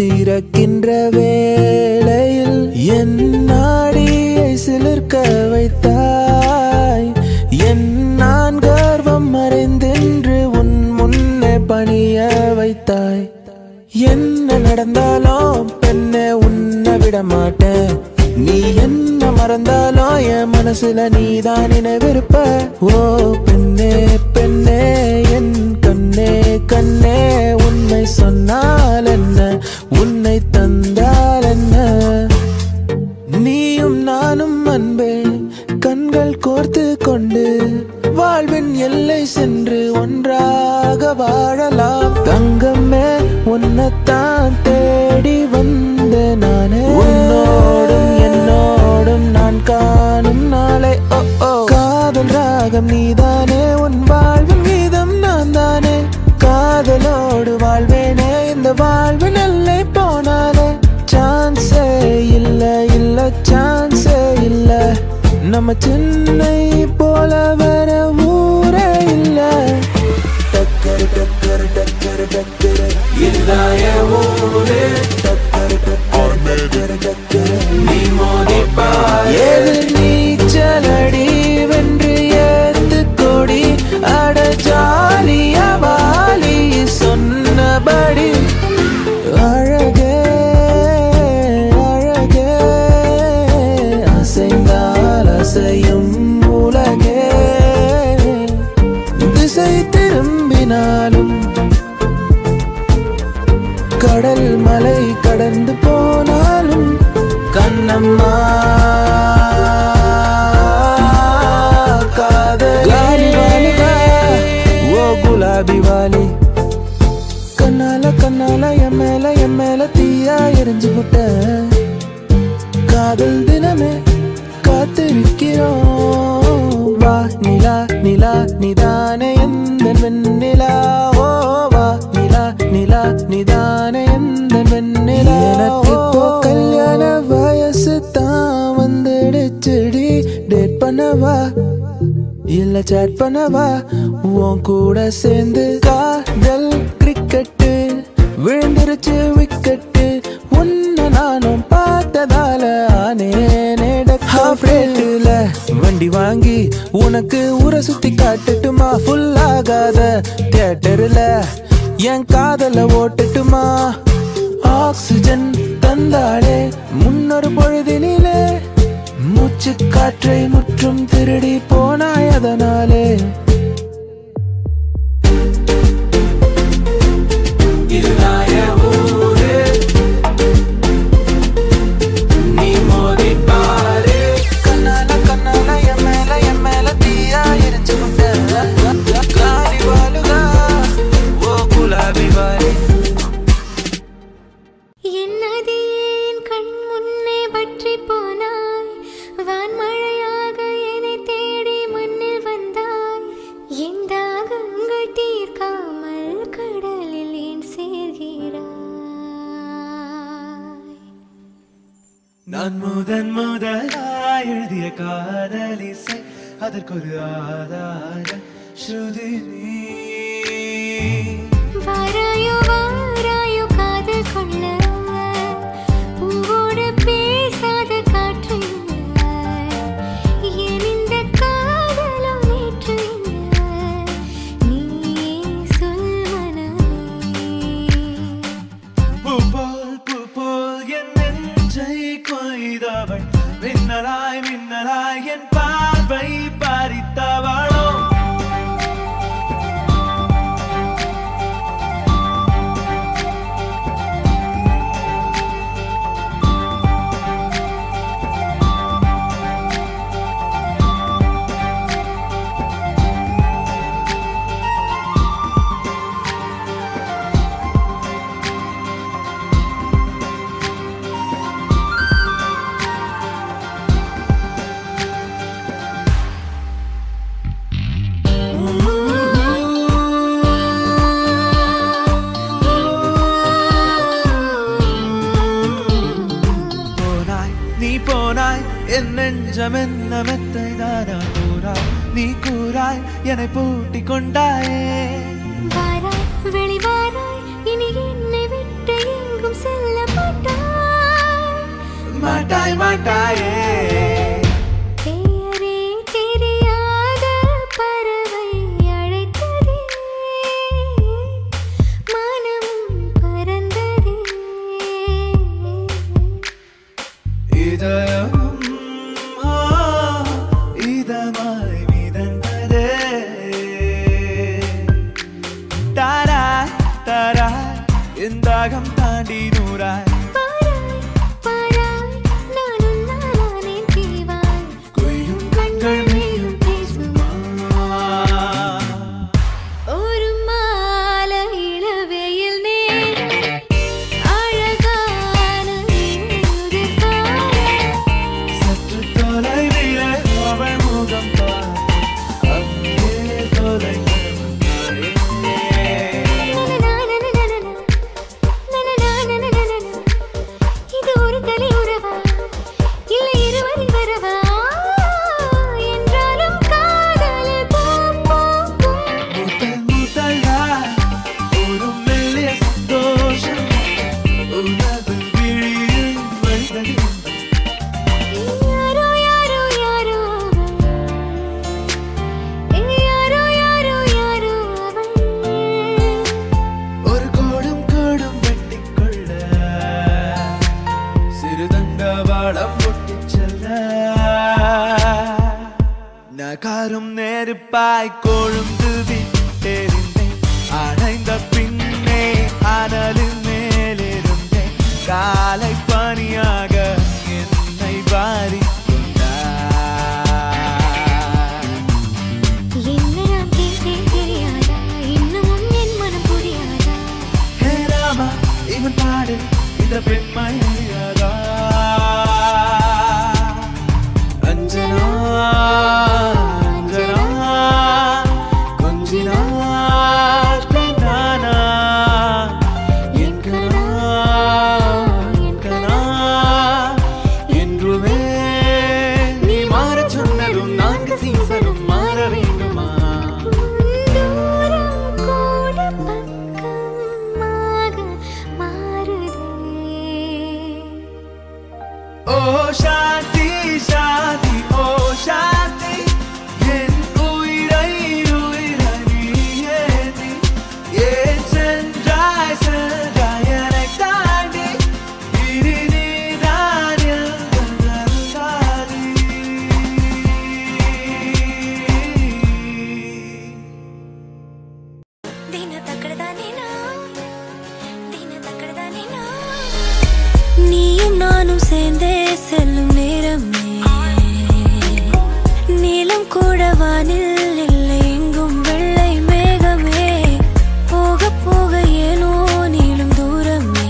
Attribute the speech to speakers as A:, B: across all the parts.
A: திறக்கின்ற வேளையில் என் நாடியை சிலிர்க்க வைத்தாய் என் நான் கர்வம் மறைந்தென்று உன் முன்னே பணிய வைத்தாய் என்ன நடந்தாலும் பெண்ணே உன்னை விட மாட்டேன் நீ என்ன மறந்தாலும் என் மனசுல நீதான் நினைவிருப்ப ஓ பெண்ணே பெண்ணே என் கண்ணே கண்ணே உன்னை சொன்னால் என்ன உன்னை தந்தால் என்ன நீயும் நானும் அன்பே கண்கள் கோர்த்து கொண்டு வாழ்வின் எல்லை சென்று ஒன்றாக வாழலாம் தங்கமே உன்னைத்தான் தேடி வந்த நானே உன்னோடும் என்னோடும் நான் காணும் நாளை ஓ ஓ காதல் ராகம் நீதானே உன் வாழ்வின் கீதம் நான் தானே காதலோடு வாழ்வேனே இந்த வாழ்வின் எல்லை போனாலே சான்ஸே இல்ல இல்ல சான்ஸே இல்ல நம்ம சென்னை போல வர ஊரே இல்ல டக்கரு டக்கரு டக்கரு டக்கரு இல்லாய ஊரு டக்கரு டக்கரு டக்கரு டக்கரு நீ மோதிப்பார் எதிர் நீச்சலடி வென்று ஏத்து கொடி அட ஜாலியா வாலி சொன்னபடி அழகே அழகே அசைந்தால் அசையும் உலகே திசை திரும்பினாலும் கடல் மலை கடந்து போனாலும் கண்ணம்மா காதலி ஓ குலாபி வாலி கண்ணால கண்ணால என் மேல என் மேல தீயா எரிஞ்சு புட்ட காதல் தினமே காத்திருக்கிறோம் வா நிலா நிலா நிதானே எந்த வெண்ணிலா ஓ வா நிலா நிலா நிதானே எந்த வெண்ணிலா எனக்கு இப்போ கல்யாண வயசு தான் வந்துடுச்சுடி டேட் பண்ணவா இல்ல சேட் பண்ணவா உன் கூட சேர்ந்து காதல் கிரிக்கெட்டு விழுந்துருச்சு விக்கெட்டு உன்னை நானும் பார்த்ததால ஆனேனே ஹாஃப் ரேட்டுல வண்டி வாங்கி உனக்கு ஊரை சுத்தி காட்டட்டுமா ஃபுல் ஆகாத தியேட்டர்ல என் காதல ஓட்டட்டுமா ஆக்சிஜன் தந்தாளே முன்னொரு பொழுதினிலே மூச்சு காற்றை முற்றும் திருடி போனாய் அதனாலே கண்ணால கண்ணால என் மேல என் மேல தீயா எரிஞ்சு கொண்ட காலி வாழுகா ஓ குலாபி வாலி
B: என்னது என் கண் முன்னே பற்றி போனாய் வான்மழையாக என்னை தேடி மண்ணில் வந்தாய் என் தாகங்கள் தீர்க்காமல் கடலில் ஏன் சேர்கிறாய்
C: நான் முதன் முதலாய் எழுதிய காதலிசை அதற்கொரு ஆதார ஸ்ருதி நீ
B: வாராயோ வாராயோ காதல் கொள்ள பூவோடு பேசாத காற்று என்ன? என் இந்த காதலோ நேற்று என்ன? நீயே சொல் மனமே
C: பூ போல் பூ போல் என் நெஞ்சை கொய்தவள் மின்னலாய் மின்னலாய் என் பார்வை பறித்தவளோ போனாய் நீ போனாய் என் நெஞ்சம் என்ன மெத்தை தானா கூறாய் நீ கூறாய் என்னை பூட்டி கொண்டாயே
B: வாராய் வெளிவாராய் இனி என்னை விட்டு எங்கும் செல்ல
C: மாட்டாய் மாட்டாயே
B: பெயரே தெரியாத பறவை அழைத்ததே மனம் பறந்ததே
C: இதயம் ஆ, இதமாய் மிதந்ததே தாராய் தாராய் இந்தாகம் தாண்டி நூறாய்
B: பாராய் பாராய் நான் உன்னாலானேன் தீவாய்
C: கொய்யும் கண்கள் மேலும் பேசுமா
B: ஒரு மாலை இளவெயில் நேரம் அழகான உதிர்காலம்
C: சற்று தொலைவிலே அவள் முகம் பார் அங்கே தொலைந்தவன்
B: இது ஒரு தலை உறவா இல்லை இருவரின் வரவா என்றாலும் காதல் பூம் பூம் பூம்
C: முதல் முதலாய் ஒரு மெல்லிய சந்தோஷம் உனது விழியில் வழிந்தது
B: யாரோ யாரோ யாரோ அவள் யாரோ யாரோ யாரோ அவள்
C: ஒரு கோடும் கோடும் வெட்டிக்கொள்ள சிறுதண்டவாளம் ஒட்டிச் செல்ல நகாரும் நெருப்பாய் கொழுந்து விட்டெறிந்தேன் அணைந்த பின்னே அனலின் மேலிருந்தேன் காலை பனியாக என்னை வாரி
B: என்ன நான் கேட்டேன் தெரியாதா இன்னமும் என் மனம் புரியாதா
C: ஹே ராமா இவன் பாடு இந்த பெண்மை அறியாதா அஞ்சனா அஞ்சனா கொஞ்சினாள் பெண்ணானா என் கனா என் கனா என்றுமே நீ மாறச் சொன்னதும் நான்கு சீசனும் மாற வேண்டுமா
B: தூரம் கூட பக்கமாக மாறுதே
C: ஓ சாந்தி சாந்தி ஓ சாந்தி என் உயிரை உயிரை நீ ஏந்தி ஏன் சென்றாய் சென்றாய் என்னை தாண்டி இனி நீதான் எந்தன் அருளாளி.
B: ದಿನ ತಕ್ಕಡದಾನೇನೋ ದಿನ ತಕ್ಕಡದಾನೇನೋ நீயும் நானும் சேர்ந்தே செல்லும் நேரமே நீளம் கூட வானில் இல்லை எங்கும் வெள்ளை மேகமே போக போக ஏனோ நீளும் தூரமே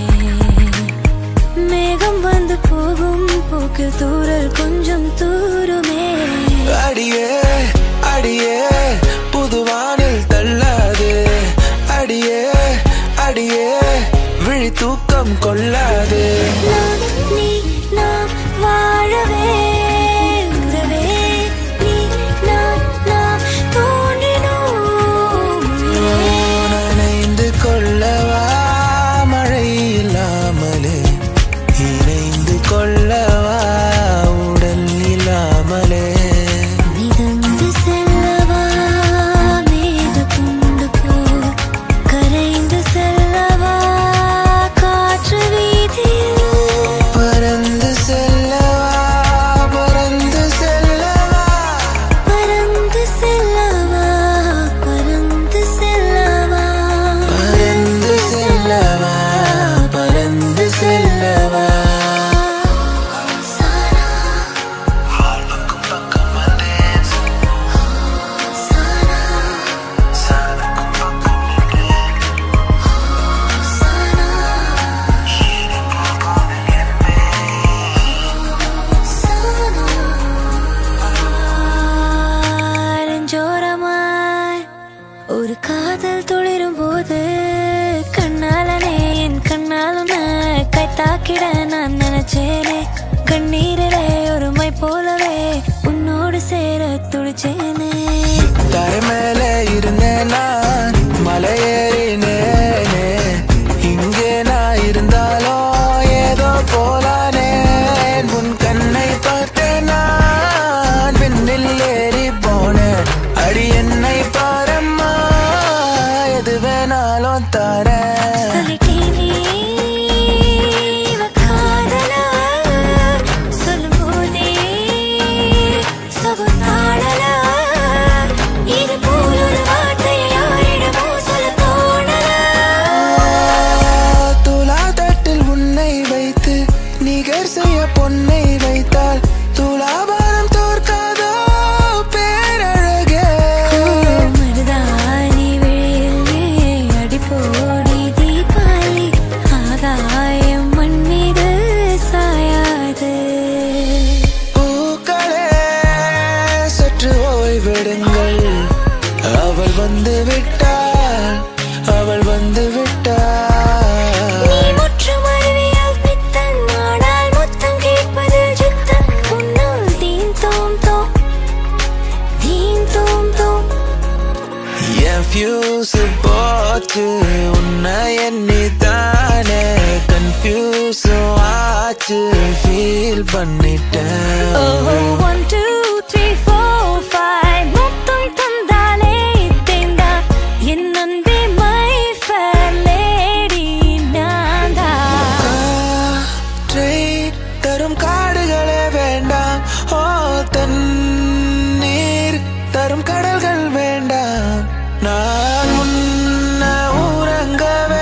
B: மேகம் வந்து போகும் போக்கில் தூரல் கொஞ்சம் தூருமே
A: அடியே அடியே புதுவானில் தள்ளாது அடியே அடியே விழி தூக்கம் கொள்ளாது
B: நான் நீ நாம் வாழவே உறவே நீ நான் நாம் தோன்றினோம்
A: நனைந்து கொள்ளவா மழை இல்லாமலே இணைந்து கொள்ளவா உடல் இல்லாமலே
B: மிதந்து செல்லவா மேக துண்டு போல் கரைந்து செல்லவா காற்று வீதியில்
A: பறந்து செல்லவா பறந்து செல்லவா
B: பறந்து செல்லவா பறந்து செல்லவா
A: பறந்து செல்லவா பறந்து செல்லவா
B: நெஞ்சோரமாய் ஒரு காதல் துளிரும் போது கண்ணாலனே என் கண்ணால் உன்னை கைத்தாக்கிட நான் நினைச்சேனே கண்ணீரிலே ஒரு மை போலவே உன்னோடு சேர துடிச்சேனே
A: தரை மேலே இருந்தேன் நான் மலை ஏறினேனே இங்கே நான் இருந்தாலும் ஏதோ போலானே ஃபியூஸ் போச்சு உன்னை எண்ணி தானே கன்ஃபியூஸ் ஆச்சு ஃபீல் பண்ணிட்டேன்
B: one two three four five மொத்தம் தந்தாலே தேந்தான் என் அன்பே மை ஃபேர் லேடி நான் தான்
A: காற்றை தரும் காடுகளே வேண்டாம் ஓ தண்ணீர் தரும் கடல்கள் வேண்டாம் நான் உன்னை உறங்கவே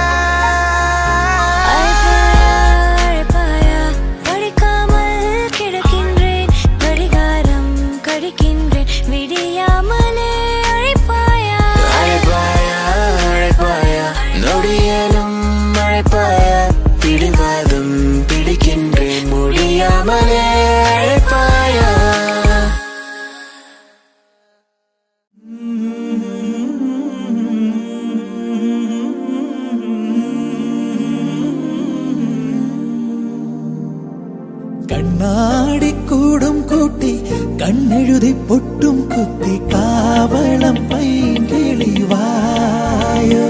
B: அழைப்பாயா படிக்காமல் கிடக்கின்றேன் கடிகாரம் கடிக்கின்றேன் விடியாமலே அழைப்பாயா
A: அழைப்பாயா அழைப்பாயா நொடியலும் அழைப்பாயா பிடிவாதம் பிடிக்கின்றேன் முடியாமலே அழைப்பாயா
C: കണ്ണാടി കൂടും കൂട്ടി കണ്ണെഴുതി പൊട്ടും കുത്തി കാവളം പൈങ്കിളി വായോ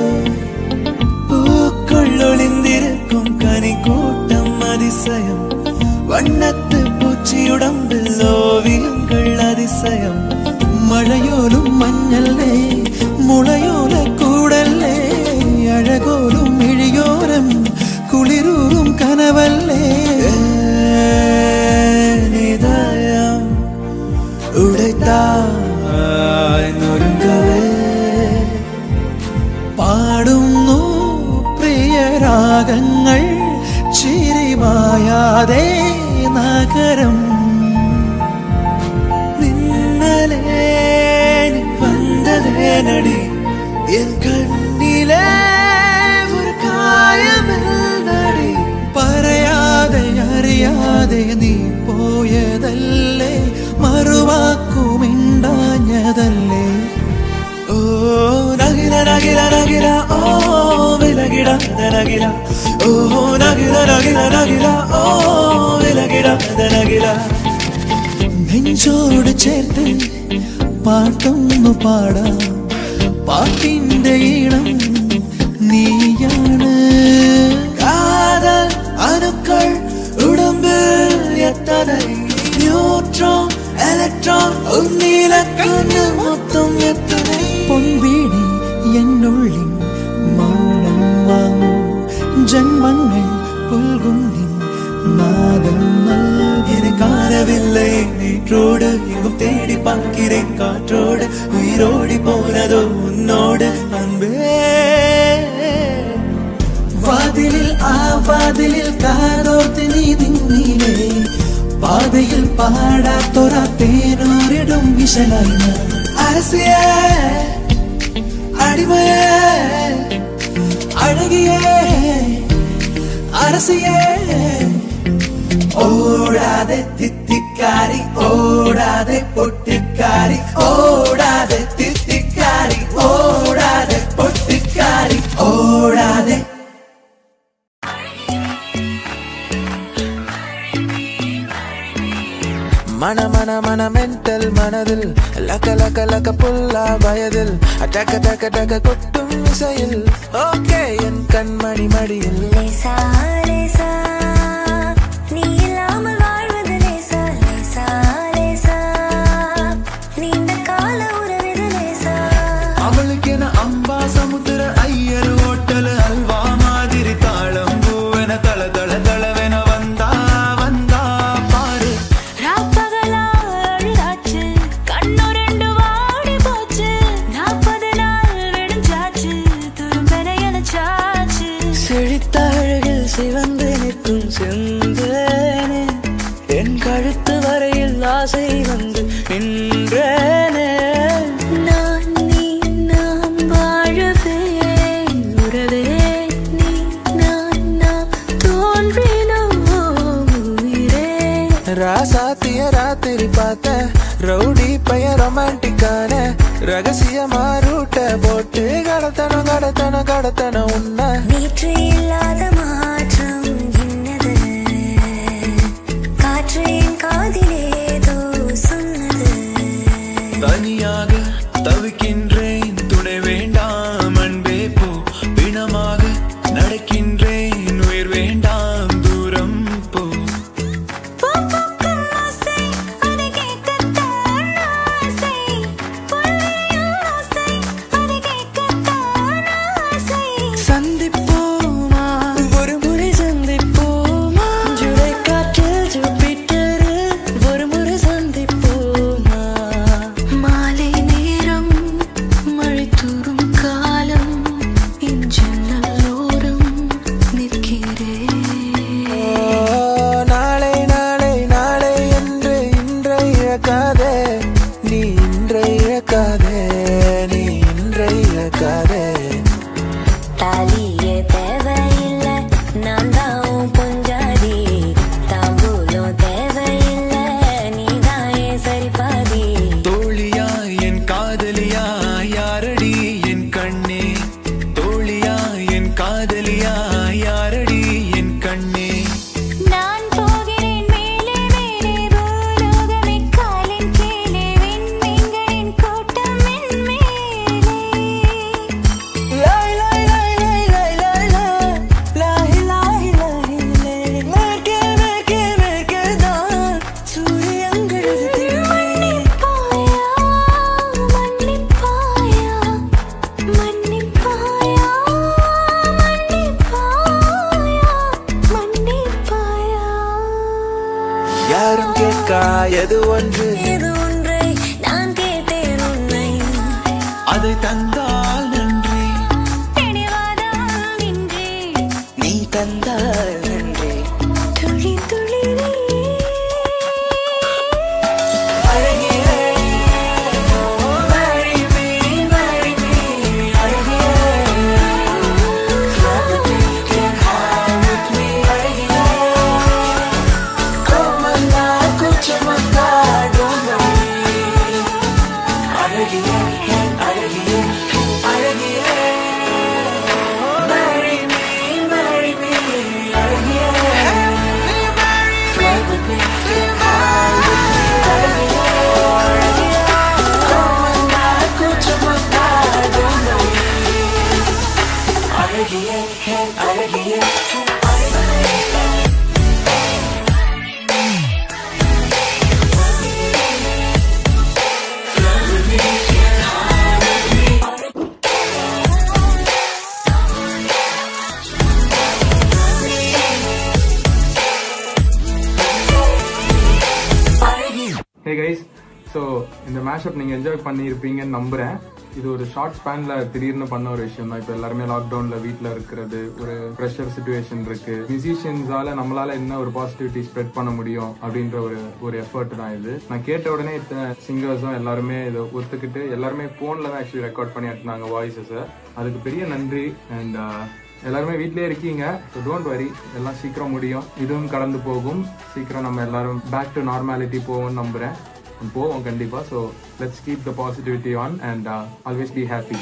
C: പൂക്കൊള്ളൊളിന്തിരിക്കും കനിക്കൂട്ടം അതിശയം വണ്ണത്ത് പൂച്ചിയുടമ്പിൽ ഓവിയങ്ങൾ അതിശയം മഴയോലും മഞ്ഞല്ലേ മുളയോല കൂടല്ലേ അഴകോലും മിഴിയോരം കുളിരൂറും കനവല്ലേ നിദയം ഉടൈത്തായ് നൊരുങ്ങവേ പാടുന്നു പ്രിയരാഗങ്ങൾ ചിരിമായാതെ നഗരം നിന്നലേ നീ വന്നതേ നടി എൻ കണ്ണിലെ ഒരു കായമെന്നടി പറയാതെ അറിയാതെ നീ പോയതല്ലേ മറുവാക്കുമിണ്ടാഞ്ഞതല്ലേ ഓ നഗില നഗില നഗില ഓ വിലകിട നഗില ഓ നഗില നഗില നഗില ഓ വിലകിട നഗില നെഞ്ചോട് ചേർത്ത് പാട്ടൊന്നു പാടാം പാട്ടിന്റെ ഈണം നീയാണ് കാതൽ അണുക്കൾ ഉടമ്പിൽ എത്തனை ന്യൂട്രോൺ ഇലക്ട്രോൺ ഒന്നില കണ്ണ് മൊത്തം എത്തனை പൊൻവീണി എന്നുള്ളിൽ മൗനം വാങ്ങും ജന്മങ്ങൾ പുൽകും നിൻ നാദങ്ങൾ எனக்கானவில்லை நேற்றோடு எங்கும் தேடி பார்க்கிறேன் காற்றோடு உயிரோடி போனதோ உன்னோடு அன்பே വാതിലിൽ ആ വാതിലിൽ കാതോർത്ത് നീ നിന്നിലേ പാതയിൽ പാടാത്തൊര തേനോരിടും വിശലായി ഞാൻ. അരസിയേ അടിമയേ അഴകിയേ അരസിയേ ഓടാതെ തിത്തിക്കാരി ഓടാതെ പൊട്ടിക്കാരി ഓടാതെ തിത്തിക്കാരി ഓടാതെ പൊട്ടിക്കാരി ഓടാതെ
A: மன மன மன மென்டல் மனதில் லக்க லக்க லக்க புல்லா வயதில் டக்க டக்க டக்க கொட்டும் இசையில் ஓகே என் கண்மணி மடியில்
B: லேசா லேசா நீ இல்லாமல் வாழ்வது லேசா லேசா லேசா நீண்ட கால உறவிது லேசா
C: அவளுக்கென அம்பா சமுத்திர ஐயர் ஓட்டல் அல்வா மாதிரி தாளம் பூவென தள தள தளவென வந்தா வந்தா பாரு
B: ராப்பகலா அழுதாச்சு கண்ணு ரெண்டு வாடி போச்சு நாற்பது நாள் விடிஞ்சாச்சு துரும்பென எனச்சாச்சு
D: செழித்த அழகில் சிவந்து நிற்கும் செந்தேனே என் கழுத்து வரையில் ஆசை வந்து நின்றேனே
B: நான் நீ நாம் வாழவே உறவே நீ நான் நாம் தோன்றினோம் உயிரே
A: ராசாத்திய ராத்திரி பார்த்த ரவுடி பைய ரொமான்டிக்கான ரகசியமா ரூட்ட போட்டு கடத்தணும் கடத்தணும் கடத்தணும் உன்னை
B: நேற்று இல்லாத மாற்றம் என்னது காற்று என் காதிலேதோ சொன்னது
C: தனியாக தவிக்கின்றேன் துணை வேண்டாம்
A: மறக்காதே நீ இன்றை இழக்காதே நீ இன்றை இழக்காதே
B: தாலியே தேவையில்லை நான் தான் உன் பொஞ்சாதி தாம்பூலம் தேவையில்லை நீ தான் என் சரிபாதி
C: தோழியா என் காதலியா யாரடி என் கண்ணே தோழியா என் காதலியா யாரடி என் கண்ணே
B: நான் போகிறேன் மேலே மேலே பூலோகமே காலின் கீழே விண்மீன்களின் கூட்டம் என் மேலே
D: லாய் லாய் லாய் லாய் லாய் லாய் லாய். லாய் லாய் லாய் லாய். மேற்கே மேற்கே மேற்கே தான் சூரியங்கள் உதிர்ந்தே.
B: மன்னிப்பாயா மன்னிப்பாயா மன்னிப்பாயா மன்னிப்பாயா மன்னிப்பாயா
A: யாரும் கேட்கா எது ஒன்று
B: இது ஒன்றை நான் கேட்டேன் உன்னை
C: அதை தந்தால் நன்றி
B: பிடிவாதம் இன்றி
D: நீ தந்தால் நன்றி
B: துளி துளி நீ.
E: ஹே கைஸ் ஸோ இந்த மேஷப் நீங்கள் என்ஜாய் பண்ணியிருப்பீங்கன்னு நம்புகிறேன் இது ஒரு ஷார்ட் ஸ்பேனில் திடீர்னு பண்ண ஒரு விஷயம் தான் இப்போ எல்லாருமே லாக்டவுனில் வீட்டில் இருக்கிறது ஒரு ப்ரெஷர் சுச்சுவேஷன் இருக்கு மியூசிஷியன்ஸால நம்மளால என்ன ஒரு பாசிட்டிவிட்டி ஸ்ப்ரெட் பண்ண முடியும் அப்படின்ற ஒரு ஒரு எஃபர்ட் தான் இது நான் கேட்ட உடனே இத்தனை சிங்கர்ஸும் எல்லாருமே இதை ஒத்துக்கிட்டு எல்லாருமே ஃபோனில் தான் ஆக்சுவலி ரெக்கார்ட் பண்ணி எடுத்தாங்க வாய்ஸஸை அதுக்கு பெரிய நன்றி அண்ட் எல்லாருமே வீட்லயே இருக்கீங்க ஸோ டோன்ட் வரி எல்லாம் சீக்கிரம் முடியும் இதுவும் கடந்து போகும் சீக்கிரம் நம்ம எல்லாரும் பேக் டு நார்மாலிட்டி போவோம்னு நம்புறேன் போவோம் கண்டிப்பா so let's keep the positivity on and always be happy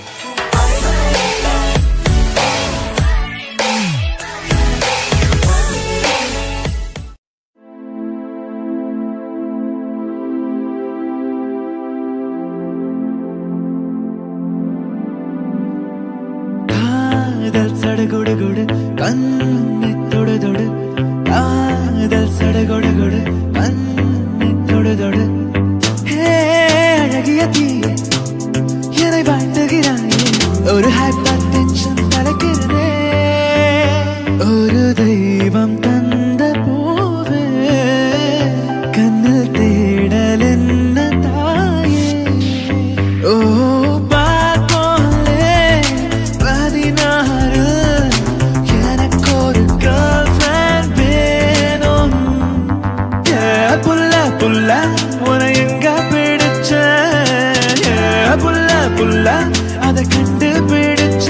C: காதல் சடகுடுகுடு கண்ணி தொடு தொடு காதல் சடகுடுகுடு கண்ணி தொடு தொடு ஹே அழகிய தீயே என்னை வாழ்த்துகிறாயே ஒரு ஹைப்பர் டென்ஷன் தலைக்கிறதே ஒரு தெய்வம் தந்த பூவே கண்ணில் தேடல் என்ன தாயே ஓ பார்ப்போலே பதினாறு எனக்கு ஒரு girlfriend வேணும். ஏ புள்ள புள்ள உன எங்க பிடிச்ச ஏ புள்ள புள்ள அதை கண்டுபிடிச்ச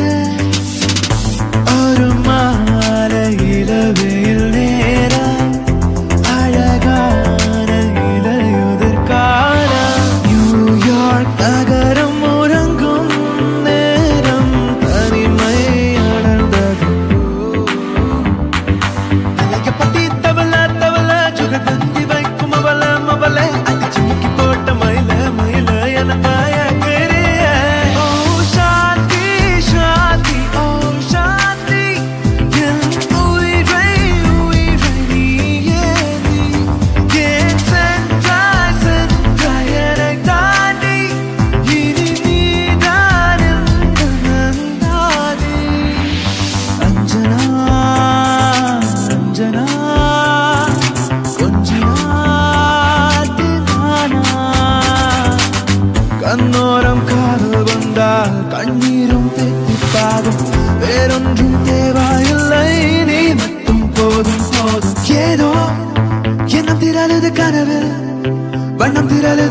C: ஒரு மாலையில வெயில் நேரம் அழகான இலையுதிர் காலம் நியூயார்க் நகரம் உறங்கும் நேரம் தனிமை அடர்ந்தது அழகப்பட்டி தவள தவள சுக தந்தி வைக்கும் அவள மவள அடிச்சு முக்கி போட்ட மயில மயில என மயக்கிறிய ஓ சாந்தி சாந்தி ஓ சாந்தி என் உயிரை உயிரை நீயே நீ ஏன் சென்றாய் சென்றாய் என்னை தாண்டி இனி நீதான் எந்த நந்தாதி அஞ்சனா அஞ்சனா கொஞ்சினாட்டு நானா கண்ணோரம் காதல் வந்தால் கண்ணீரும் தெத்திப்பாகும் வேறொன்றும் தேவையில்லை நீ மட்டும் போதும் போதும் ஏதோ எண்ணம் திரளுது கனவு வண்ணம் திரளு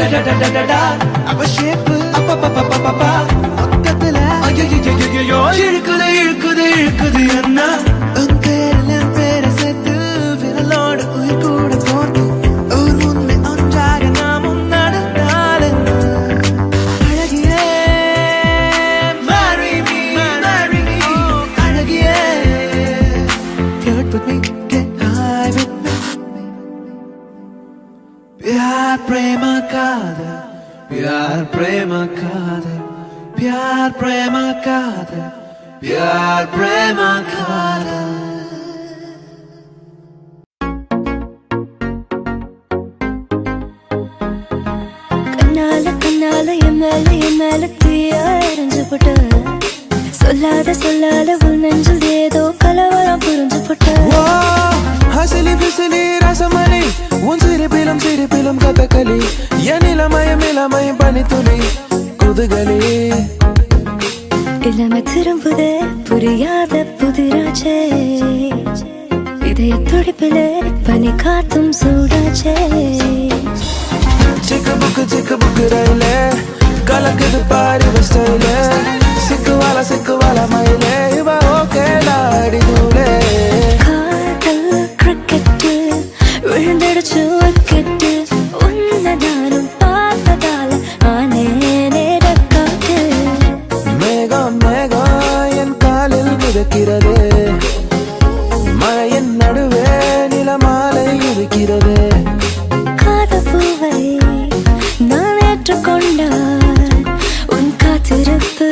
C: அடடடடடடா. அவ shape அப்பப்பப்பப்பப்பா. மொத்தத்துல ஐயையையையையோ, இழுக்குது இழுக்குது இழுக்குது என்ன உன் பேரில் என் பேரை சேர்த்து விரலோடு உயிர் கூட போட்டு ஊர் முன்னே ஒன்றாக நாமும் நடந்தால் என்ன? அழகியே, marry me, marry me. அழகியே, flirt with me, get high with me. प्यार प्रेम कादर प्यार प्रेम कादर प्यार प्रेम कादर प्यार प्रेम कादर
B: கண்ணால கண்ணால என் மேல என் மேல தீயா எரிஞ்சு போட்ட சொல்லாத சொல்லாத உள் நெஞ்சில் ஏதோ கலவரம் புரிஞ்சு போட்ட
A: ஓ ஹசிலி பிசிலி ரசமணி உன் சிரிப்பிலும் சிரிப்பிலும் கதகளி என் இளமயம் இளமயம் பனித்துளி குதுகலி
B: இளமை திரும்புதே புரியாத புதிராச்சே இதய துடிப்பிலே பனி காத்தும் சூடாச்சே
A: சிக்கு புக்கு சிக்கு புக்கு ரயிலே கலக்குது பாரு ஸ்டைல சிக்கு வாழ சிக்கு வாழ மயிலே இவ ஓகே லாடி நூலே
B: காதல் கிரிக்கெட்டு விழுந்தடிச்சு விக்கெட்டு உன்னை நானும் பார்த்ததால ஆனேனே டக்காட்டு
A: மேகம் மேகம் என் காலில் மிதக்கிறது மழையின் நடுவே நிலமாலை இருக்கிறது
B: காதல் பூவை நான் ஏற்றுக்கொண்டால் உன் காத்திருப்பு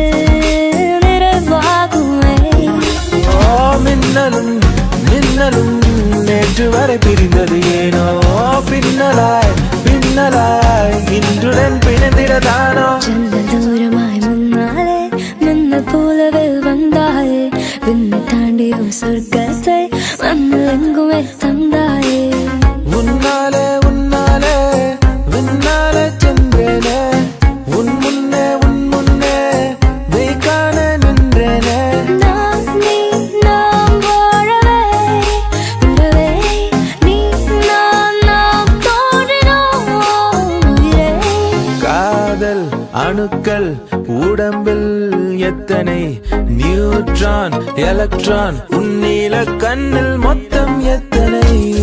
B: நிறைவாகுமே
A: ஓ மின்னலும் மின்னலும் நேற்று வரை பிரிந்தது ஏனோ பின்னலாய் பின்னலாய் இன்றுடன் பிணைந்திடதானோ
B: ஜன்னல் தூரமாய் முன்னாலே மின்னல் போலவே வந்தாயே விண்ணை தாண்டி உன் சொர்க்கத்தை மண்ணில் எங்குமே தந்தாயே
A: உன்னாலே உன்னாலே விண்ணாலே சென்றேனே உன் முன்னே உன் முன்னே வெய்கான நின்றேனே
B: நான் நீ நாம் வாழவே உறவே நீ நான் நாம் தோன்றினோம் உயிரே
A: காதல் அணுக்கள் உடம்பில் எத்தனை நியூட்ரான் எலக்ட்ரான் உன்னீல கண்ணில் மொத்தம் எத்தனை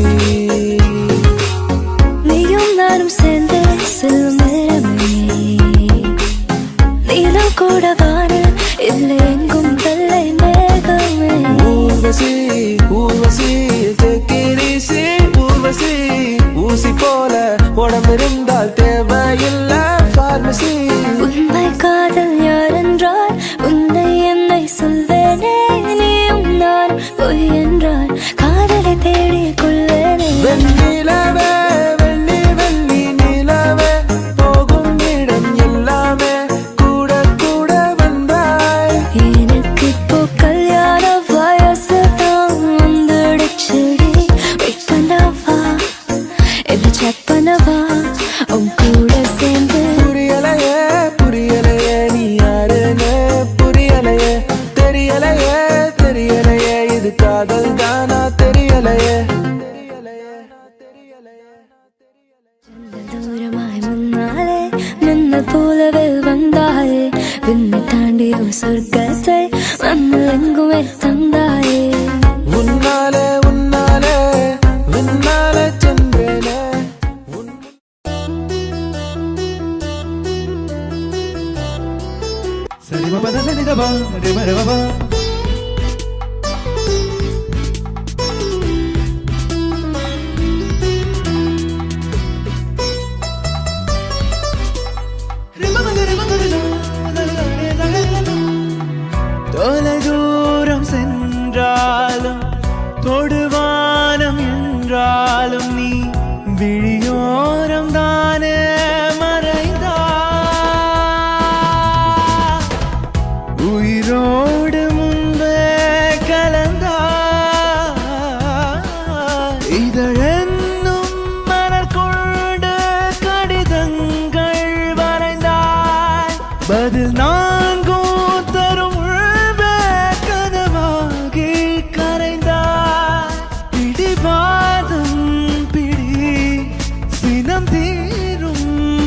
B: நீயும் நானும் சேர்ந்து செல்லும் நேரமே நீலம் கூட வானில் இல்லை எங்கும் வெள்ளை மேகமே
A: ஊர்வசி ஊர்வசி தெக்கிரிசி ஊர்வசி ஊசி போல உடம்பிருந்தால் தேவையில்லை பார்மசி
B: உண்மை காதல் யார் என்றால் உன்னை என்னை சொல்வேனே நீயும் நான் பொய் என்றால் காதலை தேடிக் கொள்வேனே
A: வெண்ணிலவே வெள்ளி வெள்ளி நிலவே போகும் இடம் எல்லாமே கூட கூட வந்தாய்
B: எனக்கு இப்போ கல்யாண வயசு தான் வந்துடுச்சுடி வெயிட் பண்ணவா என்ன செக் பண்ணவா உன் கூட சேர்ந்து
A: புரியலையே புரியலையே நீ யாருன்னு புரியலையே தெரியலையே தெரியலையே இது காதல் தானா தெரியலையே
B: தூரமாய் முன்னாலே மின்னல் போலவே வந்தாயே விண்ணை தாண்டி உன் சொர்க்கத்தை மண்ணில் எங்குமே தந்தாயே
A: உன்னாலே உன்னாலே விண்ணாலே சென்றேனே உன்
C: சரி மப தச நிதபா ரிம ரபா தொலை தூரம் சென்றாலும் தொடுவானம் என்றாலும் நீ விழியோரம் தானே மறைந்தா உயிரோடு முன்பே கலந்தா இதழென்னும் மலர் கொண்டு கடிதங்கள் வரைந்தாய் பதில் நான்கும் தரும் உள்வே கனவாகி கரைந்தாய் பிடிவாதம் பிடி சினம் தீரும்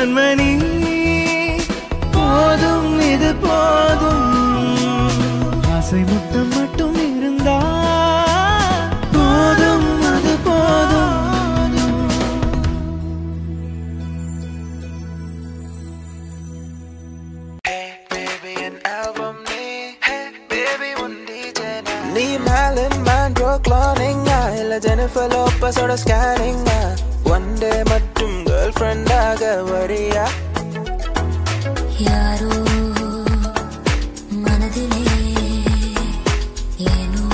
D: கண்மணி போதும் இது போதும் ஆசை முத்தம் மட்டும் இருந்தா போதும் அது போதும்
A: baby an album நீ hey baby உன் DJ நான். நீ மேலின் மேண்ட்ரோ கிளானிங்கா இல்ல ஜெனிஃபர் லோப்பஸோட ஸ்கேனிங்கா ஒன் டே மட்டும் கேர்ள் ஃப்ரெண்டாக வரியா
B: யாரோ மனதிலே ஏனோ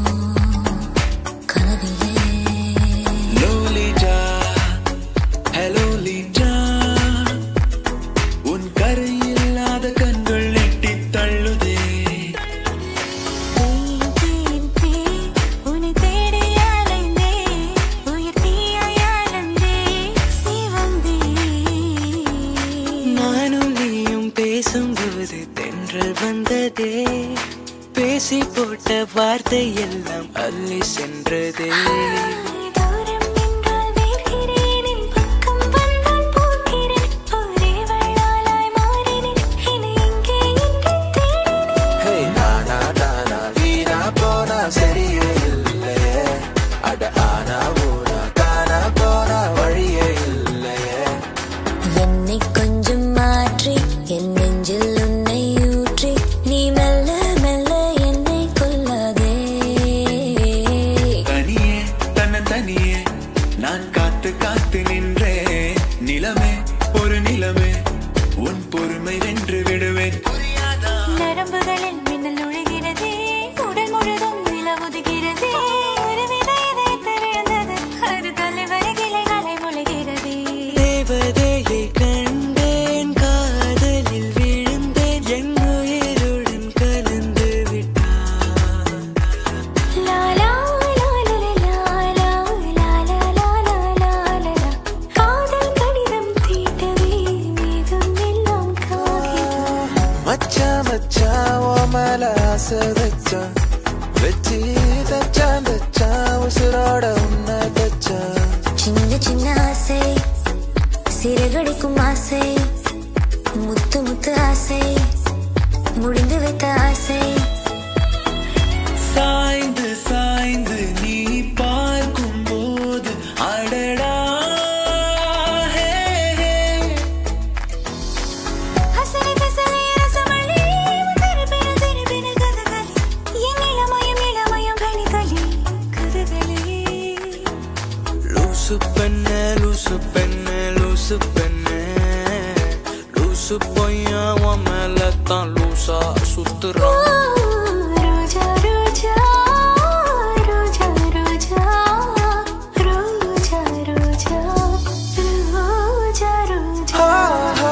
B: கனவிலே
C: லோலிஜா ஹலோ லீஜா உன் கரையில்லாத கண்கள் எட்டி தள்ளுதே
B: தேன் தேன் தேன் உன்னை தேடி அலைந்தே உயிர் தீயாய் அலைந்தே சிவந்தே
D: நானும் நீயும் பேசும்போது தென்றல் வந்ததே பேசி போட்ட வார்த்தை எல்லாம் அள்ளி சென்றதே
B: தூரம் நின்றால் வேர்க்கிறேன் என் பக்கம் வந்தால் போகிறேன் ஒரே வள்ளாலாய் மாறினேன் என்னை எங்கே எங்கே தேடினேன்
A: ஹே நானா நானா வீணா போனா சரியே இல்லையே அட ஆனா ஊனா காணா போனா வழியே இல்லையே
B: என்னை கொஞ்சம் மாற்றி என் நெஞ்சில் உன்னை ஊற்றி நீ மெல்ல மெல்ல என்னை கொல்லாதே
C: தனியே தன்னன் தனியே நான் காத்து காத்து நின்றே நிலமே ஒரு நிலமே உன் பொறுமை வென்று விடுவேன் புரியாதா
B: நரம்புகளில் மின்னல் நுழைகிறதே உடல் முழுதும் நிலவுதுகிறதே ஒரு வித இதயத்தை விழுந்தது அது தலைவரை கிளைகளை முளைகிறதே
D: தேவதையை கண்டேன் காதலில் விழுந்தேன் என் உயிருடன் கலந்து விட்டான்
B: லா லா லா லா லா லா லா லா லா லா லா லா காதல் கடிதம் தீட்டவே மேகம் எல்லாம் காகிதம்
A: மச்சான் மச்சான் ஓ மேல ஆசை வச்சான் வச்சு தச்சான் தச்சான் உசுரோட உன்னை தச்சான்
B: சின்ன சின்ன ஆசை சிறகடிக்கும் ஆசை முத்து முத்து ஆசை முடிந்து வைத்த ஆசை
C: சாய்ந்து சாய்ந்து நீ பார்க்கும் போது அடடா ஹே, ஹே.
B: ஹசனை பசனை ரசமல்லி திருப்பின திருப்பின கதகளி என் இளமயம் இளமயம் கனிகளி கதகளி
D: லூசு பெண்ண லூசு பெண்ண லூசு பெண்ண லூசு பையன் உன் மேல தான் லூசா சுத்துறான்
B: ரோஜா ரோஜா ரோஜா ரோஜா ரோஜா ரோஜா ரோஜா ரோஜா
A: ஓஹோ,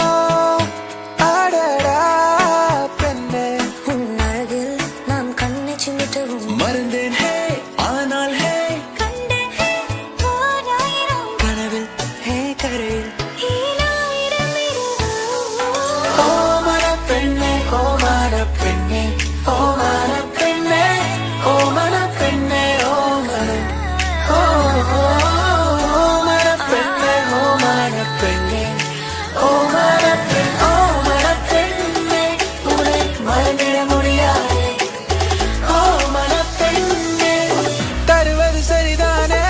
A: அடடா பெண்ணே
B: உன் அழகில் நாம் கண்ணை சிமிட்டவும்
C: மறந்தேன் ஹே ஆனால் ஹே
B: கண்டேன் ஓராயிரம்
D: கனவில் ஹே கரையில்
B: ஈராயிரம் இரவு.
A: ஓ மன பெண்ணே ஓ மன பெண்ணே ஓ மன பெண்ணே ஓ மன பெண்ணே ஓ மன ஓ ஓ, ஓ மன பெண்ணே ஓ மன பெண்ணே ஓ மன பெண் ஓ மன பெண்ணே உன்னை மறந்திட முடியாது ஓ மன பெண்ணே தருவது சரிதானே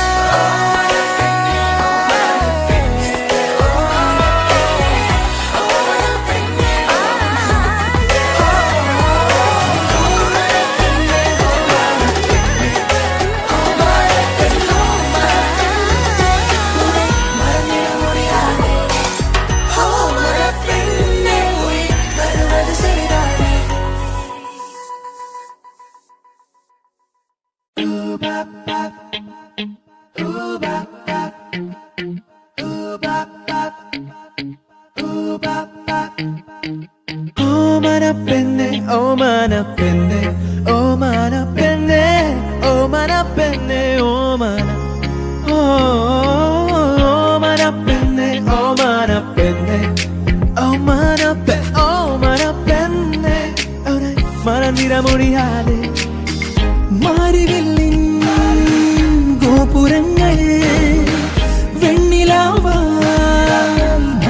A: மறந்திட முடியாது ஓ மன பெண்ணே உயிர் தருவது சரிதானே
D: ஓ மன பெண்ணே ஓ மன பெண்ணே ஓ மன பெண்ணே ஓ மன பெண்ணே ஓ மன ஓ ஓ மன பெண்ணே ஓ மன பெண்ணே ஓ மன பெ ஓ மன பெண்ணே அவனை மறந்திட முடியாது மாறிவில்லின் கோபுரங்கள் வெண்ணிலாவால்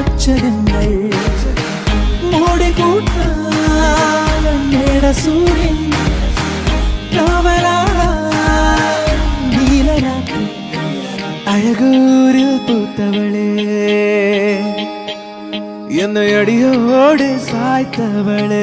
C: கண்ணில் பூத்தவளே என்னை அடியோடு சாய்த்தவளே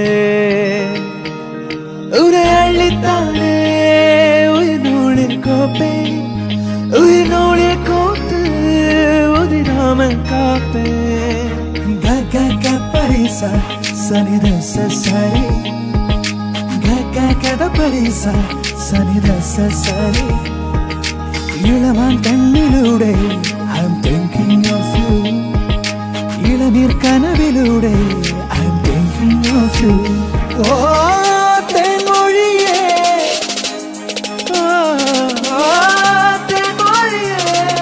C: உரை அள்ளித்தானே உயிர் நூலின் கோப்பை உயிர் நூலில் கோத்து உதிராமல் காப்பே க க க பரிசா சனித சரி க க கத பரிசா சனித சரி இளமான் கண்ணிலூടെ I'm thinking of you இளநீர் கனவிலூടെ I'm thinking of you ஓ தென்மொழியே ஓ, ஓ, தென்மொழியே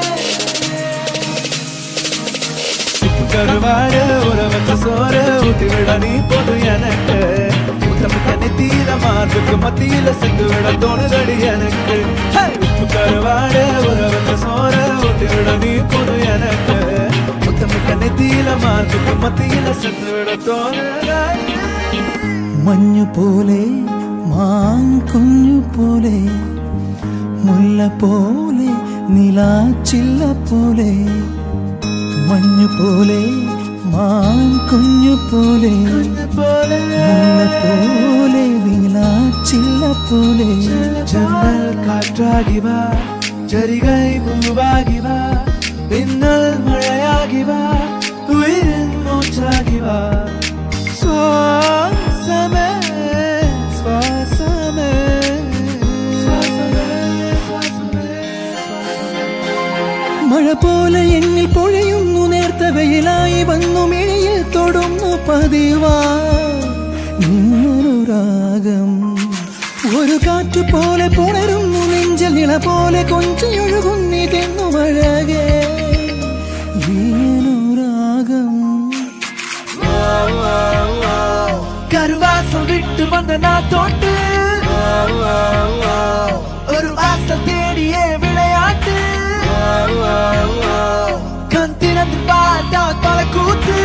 C: உப்பு கருவாடு உற வச்ச சோறு ஊட்டி விட நீ போது எனக்கு முத்தமிட்ட நெத்தியில மார்புக்கு மத்தியில செத்து விட தோணுதடி எனக்கு ஹே! உப்பு கருவாடு உற வச்ச சோறு ஊட்டி விட நீ போது எனக்கு முத்தமிட்ட நெத்தியில மார்புக்கு மத்தியில செத்து விட தோணுதடி മഞ്ഞു പോലെ മാങ്കുഞ്ഞു പോലെ മുല്ല പോലെ നിലാച്ചില്ല പോലെ മഞ്ഞു പോലെ മാങ്കുഞ്ഞു പോലെ മുല്ല പോലെ നിലാച്ചില്ല പോലെ ജന്നൽ കാറ്റാകി വാ ചരികൈ പൂവാകി വാ പിന്നൽ മഴയാകി വാ ഉയരൻ മൂച്ചാകി വാ ശ്വാസമേ ശ്വാസമേ ശ്വാസമേ ശ്വാസമേ മഴ പോലെ എന്നിൽ പൊഴയുന്നു നേർത്ത വെയിലായി വന്നു മിഴിയിൽ തൊടുന്നു പതിവാ നിന്നൊരു രാഗം ഒരു കാറ്റു പോലെ പുണരുന്നു നെഞ്ചൽ ഇള പോലെ കൊഞ്ചൊഴുകുന്നിതെന്നു മഴകേ ഈയനുരാഗം கருவாசம் விட்டு வந்த நான் தோட்டு ஒரு வாசல் தேடியே விளையாட்டு கண் திறந்து பார்த்தா பல கூத்து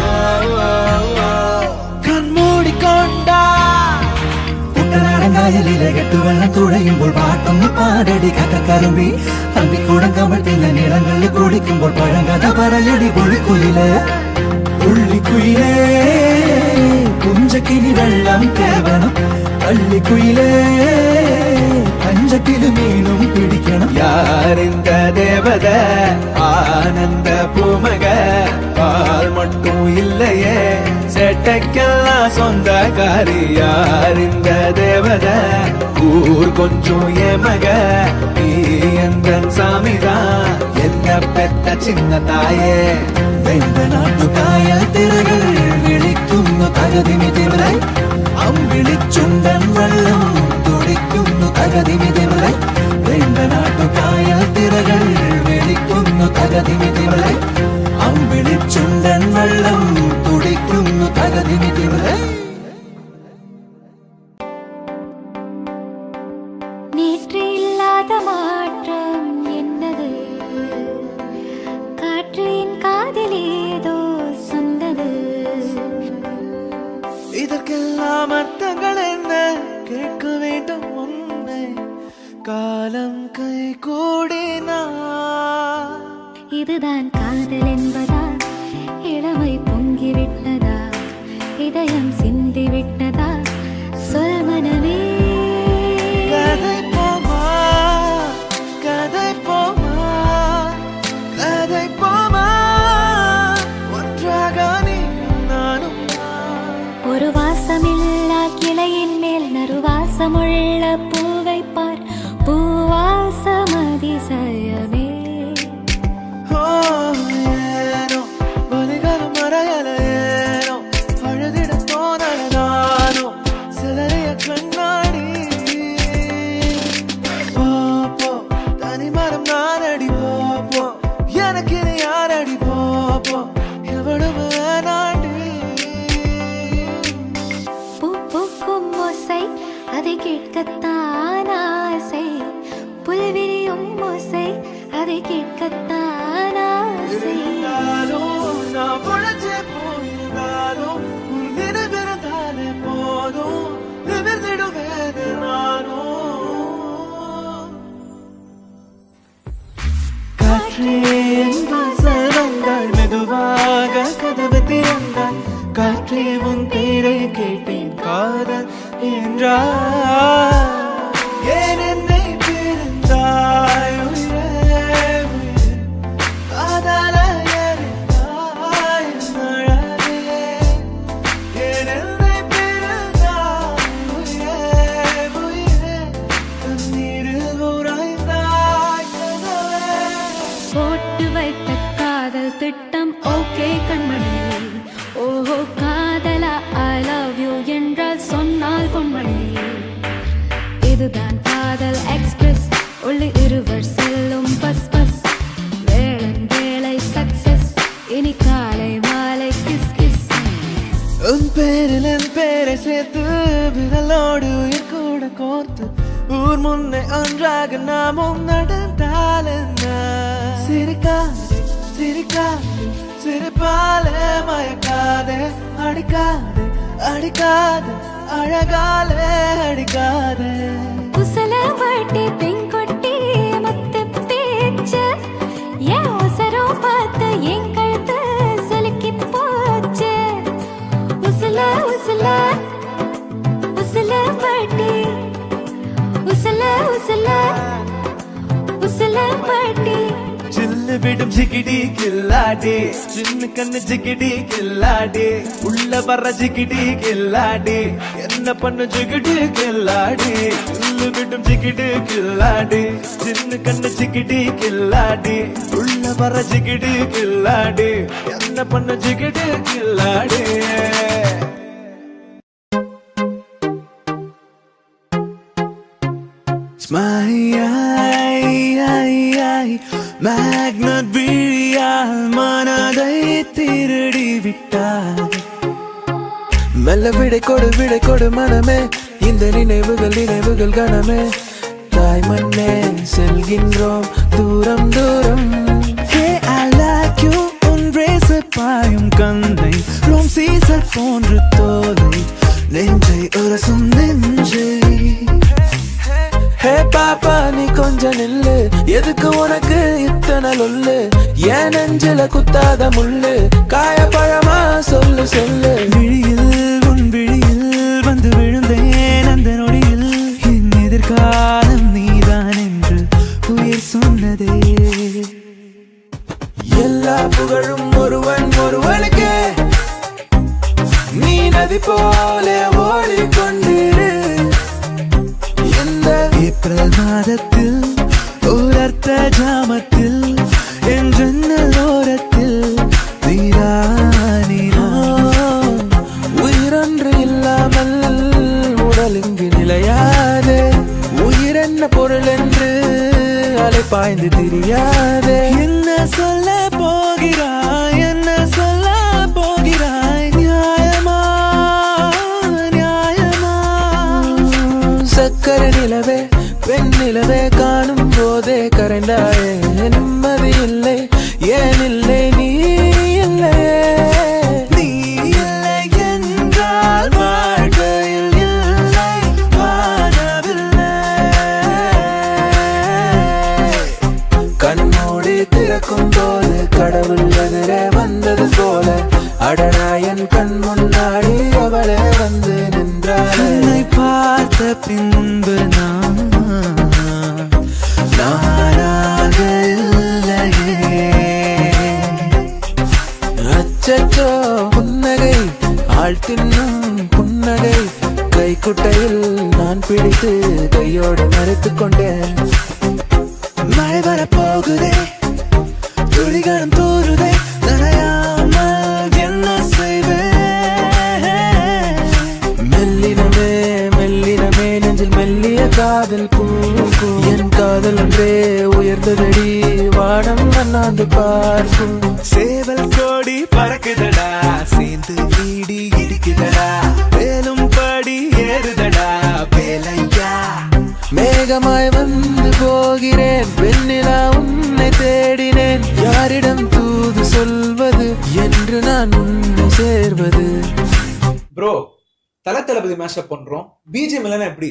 C: கண் மூடி கொண்டா
F: കുട്ടനാടങ്കായലിലെ കെട്ടുവെള്ളം തുഴയുമ്പോൾ പാട്ടൊന്ന് പാടടി കഥക്കറുമ്പി അന്തിക്കൂടം കമഴ്ത്തുന്ന നിളങ്ങളിൽ കുടിക്കുമ്പോൾ പഴങ്കഥ പറയടി പുള്ളിക്കുയില് പുള്ളിക്കുയിലേ പുഞ്ചക്കിനി വെള്ളം തേവണം പള്ളിക്കുയിലേ പഞ്ചക്കില് മീനും പിടിക്കണം
C: யார் இந்த தேவத ஆனந்த பூமக பால் மட்டும் இல்லையே சேட்டைக்கெல்லாம் சொந்தக்காரி யார் இந்த தேவத ஊர் கொஞ்சம் ஏமக நீ எந்த சாமிதான் என்ன பெத்த சின்ன தாயே
F: വെണ്ട നാട്ടുകായൽ തിരകൾ വിളിക്കുന്നു തകതിമി തിമിറൈ അമ്പിളിച്ചുണ്ടൻ വെള്ളം തുടിക്കുന്നു തകതിമി തിമിറൈ വെണ്ട നാട്ടുകായൽ തിരകൾ വിളിക്കുന്നു തകതിമി തിമിറൈ അമ്പിളിച്ചുണ്ടൻ വെള്ളം തുടിക്കുന്നു തകതിമി തിമിറൈ
B: நேற்று இல்லாத மாற்றம் என்னது காற்று என் காதில் ஏதோ சொன்னது
C: இதற்கெல்லாம் அர்த்தங்கள் என்ன கேட்க வேண்டும் உன்னை காலம் கை கூடினா
B: இதுதான் காதல் என்பதா இளமை பொங்கிவிட்டதா இதயம் சிந்திவிட்டதா சொல் மனமே
C: கதை போமா கதை போமா கதை போமா ஒன்றாக நீ நானும்
B: ஒரு வாசமில்லா கிளையின் மேல் நறுவாசமுள்ள பூவை பார் பூவாசம் அதிசயமே
C: ஓ, ஏனோ வலிகளும் மறையல ஏனோ அழுதிட தோணல நானோ சிலரைய கண்ணாடி பாப்போ தனிமரம் நானடி பாப்போ எனக்கு இனி யாரடி பாப்போ எவ்வளவு வேணாண்டி
B: பூ பூக்கும் ஓசை அதை கேட்கத்தான் ஆசை புல்விரியும் ஓசை அதை கேட்கத்தான் ஆசை
C: இருந்தாலும் நான் பொழைச்சு போயிருந்தாலும் உன் நினைவிருந்தாலே போதும் நிமிர்ந்திடுவேன் நானும் காற்றே என்
F: என்றாய் ஏன் என்னை பிரிந்தாய் உயிரே, உயிரே. காதல எரிந்தாய் என் அழகே. ஏன் என்னை பிரிந்தாய் உயிரே, உயிரே. கண்ணீரில் உறைந்தாய் கனவே.
B: போட்டு வைத்த காதல் திட்டம் ஓகே கண்மணி ஓஹோ காதலா ஐ லவ் யூ என்றால் சொன்னால் பொன்மணி இதுதான் காதல் எக்ஸ்பிரஸ் உள்ளே இருவர் செல்லும் பஸ் பஸ் வேளன் வேலை சக்சஸ் இனி காலை மாலை கிஸ் கிஸ்
F: உன் பேரில் என் பேரை சேர்த்து விரலோடு உயிர் கூட கோர்த்து ஊர் முன்னே ஒன்றாக நாமும் நடந்தால் என்ன சிரிக்காதே சிரிக்காதே சிரிப்பாலே மயக்காதே அடிக்காதே அடிக்காதே அழகாலே அடிக்காதே
B: குசல வாட்டி பெண்கொட்டி மத்த பேச்சு என் அவசரம் பார்த்து என் கழுத்து சலுக்கி போச்சு உசல உசல உசல வாட்டி உசல உசல உசல வாட்டி
F: சில்லு விடும் ஜிகிடி கில்லாடி சின்ன கண்ணு ஜிகிடி கில்லாடி உள்ள வர்ற ஜிகிடி கில்லாடி என்ன பண்ணு ஜிகிடி கில்லாடி சில்லு விடும் ஜிகிடி கில்லாடி சின்ன கண்ணு ஜிகிடி கில்லாடி உள்ள வர்ற ஜிகிடி கில்லாடி என்ன பண்ணு ஜிகிடி கில்லாடி மேக்னட் விழியால் மனதை திருடி விட்டாய் மெல்ல விடை கொடு விடை கொடு மனமே இந்த நினைவுகள் நினைவுகள் கணமே தாய் மண்ணே செல்கின்றோம் தூரம் தூரம் Hey, I like you, உன் razor பாயும் கந்தை ரோம் சீசர் போன்று தோலை நெஞ்சை உரசும் நெஞ்சை ஹே பாப்பா நீ கொஞ்சம் நில்லு எதுக்கு உனக்கு இத்தனை லொல்லு ஏன் நெஞ்சில குத்தாத முள்ளு காயப்பழமா சொல்லு சொல்லு விழியில் உன் விழியில் வந்து விழுந்தேன் அந்த நொடியில் என் எதிர்காலம் நீதான் என்று உயிர் சொன்னதே எல்லா புகழும் ஒருவன் ஒருவனுக்கு நீ நதி போல ஓடிக்கொண்டிரு இந்த ஏப்ரல் மாதத்தில் ஓரத்த ஜாமத்தில் என் ஜன்னல் ஓரத்தில் நீரா நீரா உயிரொன்று இல்லாமல் உடல் இங்கு நிலையாது உயிர் என்ன பொருள் என்று அலை பாய்ந்து தெரியாதே என்ன சொல்ல போகிறாய் என்ன சொல்ல போகிறாய் நியாயமா நியாயமா சக்கர நிலவே பெண் நிலவே காணும் போதே கரைந்தாயே நிம்மதி இல்லை ஏன் இல்லை நீ இல்லை நீ இல்லை என்றால் வாழ்க்கையில் இல்லை வாழவில்லை கண்மூடி திறக்கும் போது கடவுள் எதிரே வந்தது போல அடனாயன் கண் முன்னாடி அவளே வந்து நின்றாள் என்னை பார்த்த பின்பு நான் நானாக இல்லையே அச்சச்சோ புன்னகை ஆள் தின்னும் புன்னகை கைக்குட்டையில் நான் பிடித்து கையோடு மறைத்துக் கொண்டேன் மழை வரப்போகுதே துளிகளும் தூருதே நனையாமல் என்ன செய்வேன் மெல்லினமே மெல்லினமே நெஞ்சில் மெல்லிய காதல் பூக்கும் என் காதல் ஒன்றே உயர்ந்ததடி வானம் அண்ணாந்து பார்க்கும் சேவல் கோடி பறக்குதடா சேர்ந்து இடி இடிக்குதடா வேலும் படி ஏறுதடா வேலையா மேகமாய் வந்து போகிறேன் வெண்ணிலா உன்னை தேடினேன் யாரிடம் தூது சொல்வது என்று நான் உன்னை சேர்வது
G: ப்ரோ தல தளபதி மேஷப் பண்றோம் பிஜிஎம் இல்லைன்னா எப்படி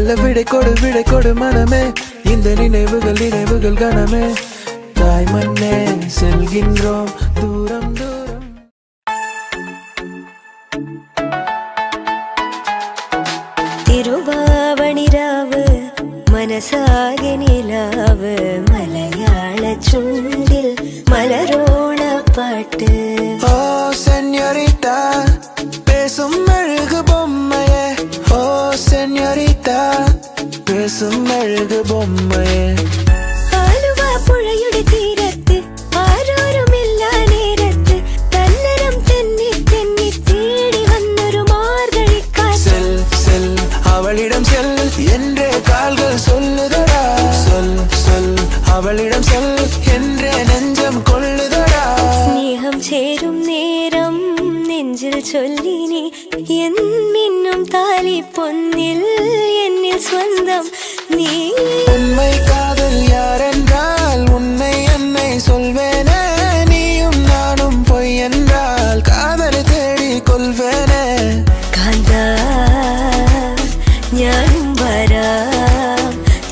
C: நல்ல விடை கொடு விடை கொடு மனமே இந்த நினைவுகள் நினைவுகள் கனமே தாய் மண்ணே செல்கின்றோம் தூரம் தூரம்
B: തിരുവാവണിരാവ് മനസ്സാകെ നിലാവ് മലയാള ചുണ്ടിൽ മലരോണ പാട്ട്
C: ஓ சென்யோரிட்டா பேசும் அழகு பொம்மையே ஓ சென்யோரிட்டா பேசும் அழகு பொம்மையே
B: ആലുവ പുഴയുടെ തീരത്ത് ആരോരുമില്ല നേരത്ത് തന്നരം തെന്നി തെന്നി തേടി വന്നൊരു മാർഗഴിക്കാറ്റ്
C: செல் செல் அவளிடம் செல் என்றே கால்கள் சொல்லுதடா சொல் சொல் அவளிடம் செல் என்றே நெஞ்சம் கொள்ளுதடா
B: സ്നേഹം ചേരും നേരം നെഞ്ചിൽ ചൊല്ലിനി എന്നിന്നും താലി പൊന്നിൽ എന്നിൽ സ്വന്തം നീ
C: உண்மை காதல் யாரென்றால் உன்னை என்னை சொல்வேனே நீயும் நானும் பொய் என்றால் காதலை தேடி கொள்வேனே
B: കാന്ത ഞാനും വരാം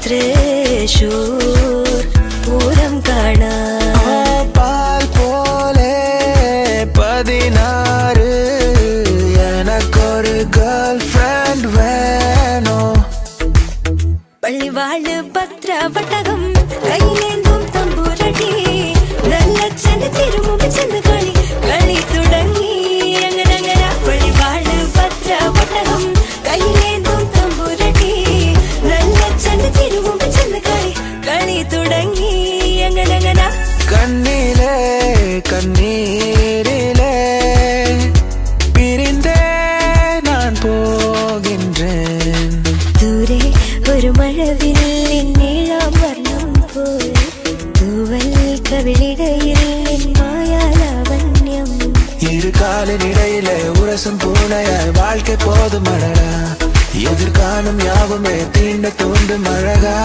B: തൃശൂർ പൂരം കാണാം
C: ஆ, பால் போலே பதினாறு எனக்கொரு கேர்ள் ஃப்ரெண்ட் வேணும்
B: പള്ളിവാള് പത്രവട്ടകം കയ്യിലേന്തും തമ്പൂരടി നല്ല ചെന്ന് തിരുമുമ്പ് ചെന്ന് കളി കളി തുടങ്ങി അങ്ങനെ അങ്ങനെ പള്ളിവാള് പത്രവട്ടകം കയ്യിലേന്തും തമ്പൂരടി നല്ല ചെന്ന് തിരുമുമ്പ് ചെന്ന് കളി കളി തുടങ്ങി അങ്ങനെ അങ്ങനെ
C: கண்ணிலே கண்ணீரிலே பிரிந்தே நான் போகின்றேன்
B: ദൂരെ ഒരു മഴവില്ലിൻ നീളാം വർണ്ണം പോൽ തൂവൽ കവിളിടയിൽ നിൻ മായാലാവണ്യം
C: இரு காலின் இடையிலே உரசும் பூனையாய் வாழ்க்கை போதும் அழகா எதிர்காணும் யாவுமே தீண்ட தூண்டும் அழகா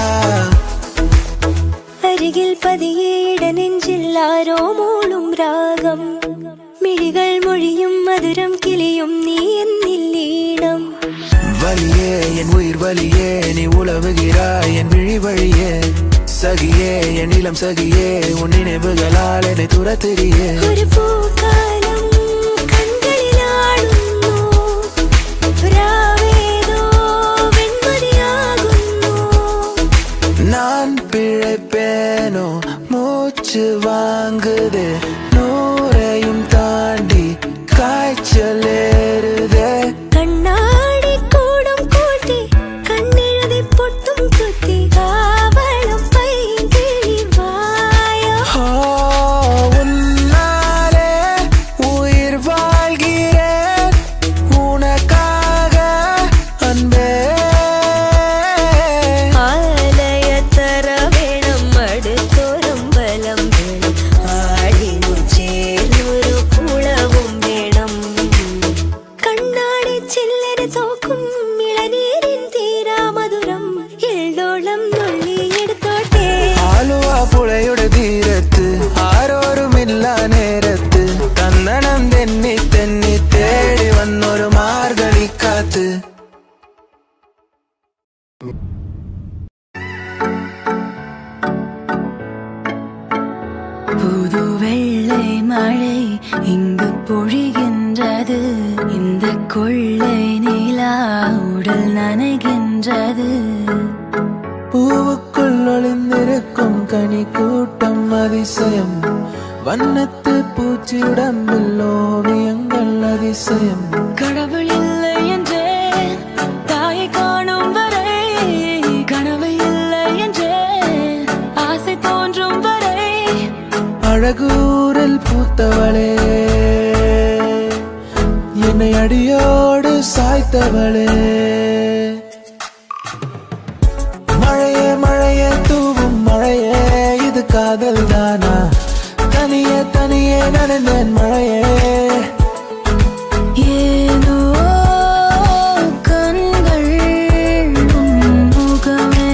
B: അരികിൽ പതിയേട നെഞ്ചിൽ ആരോ മൂളും രാഗം മിഴികൾ മൊഴിയും മധുരം കിളിയും നീ എന്നില്ലീണം
C: வலியே என் உயிர் வலியே நீ உழவுகிறாய் என் விழி வழியே சகியே என் இளம் சகியே உன் நினைவுகளால் என்னை துரத்திரியே
B: ഒരു പൂക്കാലം കൺകളിലാടുന്നു രാവേതോ വെൺമതിയാകുന്നു
C: நான் பிழைப்பேனோ மூச்சு வாங்குது நூறையும் தாண்டி காய்ச்சல் ஏறுதே
B: കണ്ണാടി കൂടും കൂട്ടി കണ്ണെഴുതി പൊട്ടും കുത്തി കാവളം പൈകിഴി വായോ
C: ஓ, உன்னாலே உயிர் வாழ்கிறேன் உனக்காக அன்பே
B: ആലയത്തറ വേണം അടുത്തോരം ബലം വേണം ആടിനു ചേർന്നൊരു കുളവും വേണം കണ്ണാടി ചില്ലന് തോക്കും ഇളനീരിൻ തീരാമധുരം എള്ളോളം നുള്ളിയെടുത്തോട്ടെ
C: ആലുവ പുഴയുടെ തീരത്ത് ആരോരുമില്ല നേരത്ത് കന്നണം തെന്നി തെന്നി തേടി വന്നൊരു മാർഗളിക്കാത്ത്
H: புது வெள்ளை மழை இங்கு பொழிகின்றது இந்த கொள்ளை நிலா உடல் நனைகின்றது
C: பூவுக்குள் ஒளிந்திருக்கும் கனி கூட்டம் அதிசயம் வண்ணத்து பூச்சி உடம்பில் ஓவியங்கள் அதிசயம்
H: கடவுள் இல்லை என்றேன் தாயை காணும் வரை கனவு இல்லை என்றேன் ஆசை தோன்றும் வரை
C: அழகூரில் பூத்தவளே என்னை அடியோடு சாய்த்தவளே மழையே மழையே தூவும் மழையே இது காதல் தானா தனியே தனியே நனைந்தேன் மழையே
H: ஏதோ கண்கள் உன் முகமே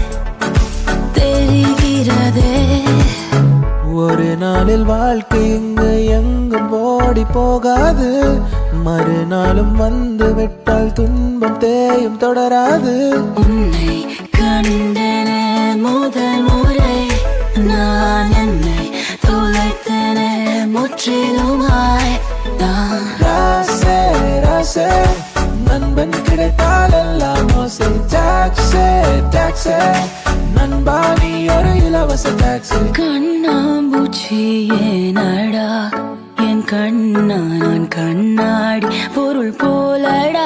H: தெரிகிறதே
C: ஒரு நாளில் வாழ்க்கை இங்கு எங்கும் ஓடி போகாது மறுநாளும் வந்து விட்டால் விட்டால் துன்பம் தேயும் தொடராது
H: உன்னை கண்டனே முதல் முறை நான் என்னை தொலைத்தனே முற்றிலுமாய் தான்
C: ராசே ராசே நண்பன் கிடைத்தால் எல்லாம் ஓசை டாக்ஸே டாக்ஸே நண்பா நீ ஒரு இலவச டாக்ஸி
H: கண்ணாம்பூச்சி ஏனடா என் கண்ணா நான் கண்ணாடி பொருள் போலடா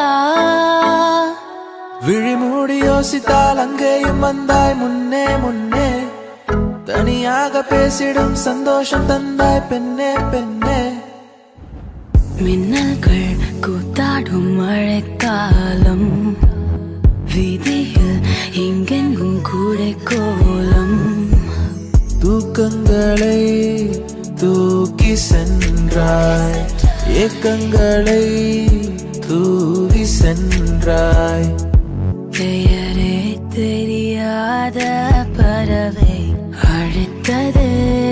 C: விழிமூடி யோசித்தால் அங்கேயும் வந்தாய் முன்னே முன்னே தனியாக பேசிடும் சந்தோஷம் தந்தாய் பெண்ணே பெண்ணே
H: மின்னல்கள் கூத்தாடும் மழைக்காலம் வீதியில் எங்கெங்கும் கூடை கோலம்
C: தூக்கங்களை தூக்கி சென்றாய் ஏக்கங்களை தூவி சென்றாய்
H: பெயரே தெரியாத பறவை அழைத்தது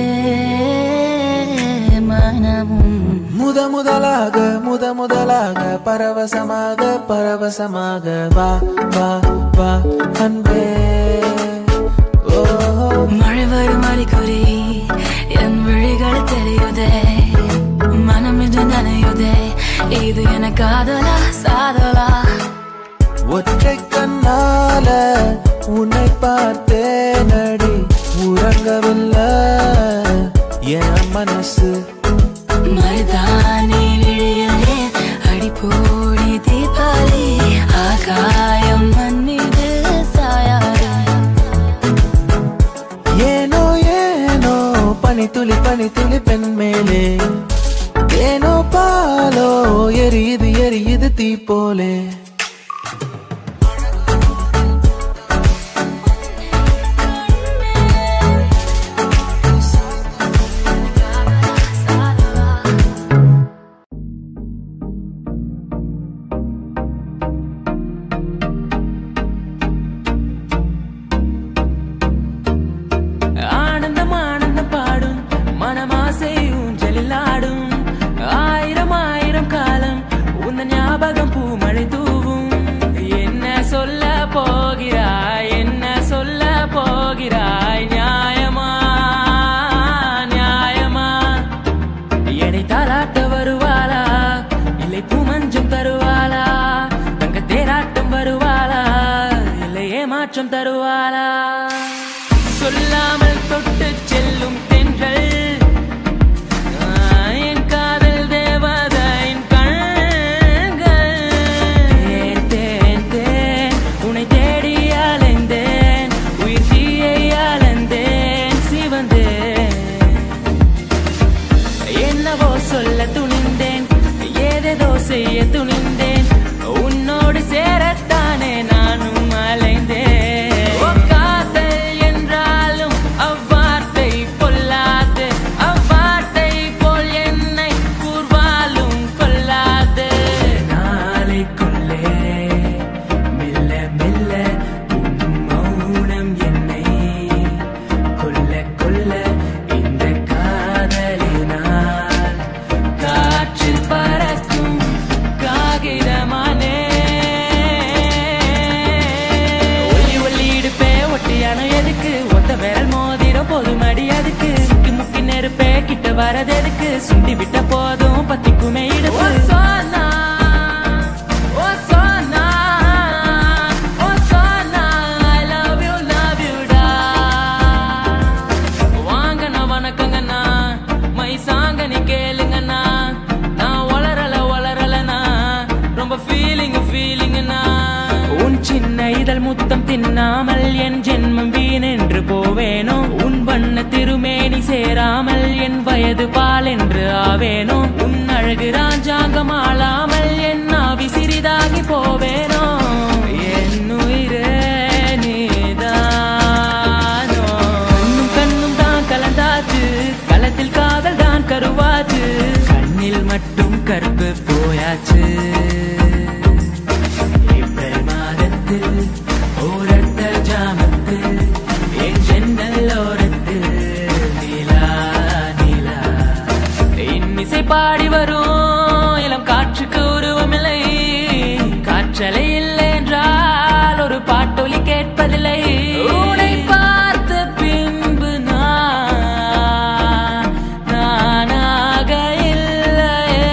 H: மனமும்
C: முத முதலாக முத முதலாக பரவசமாக பரவசமாக வா வா வா அன்பே ஓ
H: மழை வரும் அறிகுறி என் விழிகள் தெரியுதே மனம் இன்று நனையுதே இது என காதலா சாதலா
C: ஒற்றை கண்ணால உன்னை பார்த்தேனடி உறங்கவில்லை என் மனசு
H: மருதானி விழியிலே அடிப்போடி தீபாவளி ஆகாயம் மண் மீது சாயாது
C: ஏனோ ஏனோ பனி துளி பனி துளி பெண் மேலே ஏனோ பாலோ எரியுது எரியுது தீ போலே
D: ஆனந்தம் ஆனந்தம் பாடும் மனமாசை ஊஞ்சலில் ஆடும் ஆயிரம் ஆயிரம் காலம் உந்த ஞாபகம் பூமழை தூவும் என்ன சொல்ல போகிறாய் என்ன சொல்ல போகிறாய் நியாயமா நியாயமா எடை தாளாட்ட வருவாளா இல்லை பூமஞ்சம் தருவாளா தங்க தேராட்டம் வருவாளா இல்லை ஏமாற்றம் தருவாளா சொல்லாமல் தொட்டு செல்லும் தென்றல் ஆ, என் காதல் தேவதையின் கண்கள் தேன் தேன் தேன் உன்னை தேடி அலைந்தேன் உயிர் தீயை அலைந்தேன் சிவந்தேன் என்னவோ சொல்ல துணிந்தேன் ஏதேதோ செய்ய துணிந்தேன் உன்னோடு சேரத்தானே நானும் அலைந்தேன் ஓ காதல் என்றாலும் அவ்வார்த்தை பொல்லாது அவ்வார்த்தை போல் என்னை கூர்வாலும் கொல்லாது நாளைக்குள்ளே மெல்ல மெல்ல உன் மௌனம் என்னை கொல்ல கொல்ல இந்த காதலினால் காற்றில் பறக்கும் காகிதமானே ஒல்லி ஒல்லி இடுப்பே ஒட்டியான எதுக்கு ஒத்த விரல் மோதிரம் போதும் அடி அதுக்கு சிக்கி முக்கி நெருப்பே கிட்ட வரது எதுக்கு சுண்டி விட்ட போதும் பத்திக்குமே இடுப்பு சோனா ஓ சோனா ஓ சோனா I love you love you டா வாங்கண்ணா வணக்கங்கண்ணா மை சாங்க நீ கேளுங்கண்ணா நான் வளரல வளரலண்ணா ரொம்ப ஃபீலிங் ஃபீலிங்கண்ணா உன் சின்ன இதழ் முத்தம் தின்னாமல் என் ஜென்மம் வீணென்று போவேனோ உன் வண்ண திருமேனி சேராமல் என் வயது பால் என்று ஆவேனோ உன் அழகு ராஜாங்கம் ஆளாமல் என் ஆவி சிறிதாகி போவேனோ என் உயிரே நீதானோ கண்ணும் கண்ணும் தான் கலந்தாச்சு களத்தில் காதல் தான் கருவாச்சு கண்ணில் மட்டும் கருப்பு போயாச்சு ஏப்ரல் மாதத்தில் ஓரத்த ஜாமத்தில் என் ஜன்னல் ஓரத்தில் நிலா நிலா இன்னிசை பாடி வரும் இளம் காற்றுக்கு உருவமில்லை
H: காற்றலை இல்லை என்றால் ஒரு பாட்டொலி கேட்பதில்லை உன்னை பார்த்த பின்பு நான் நானாக இல்லையே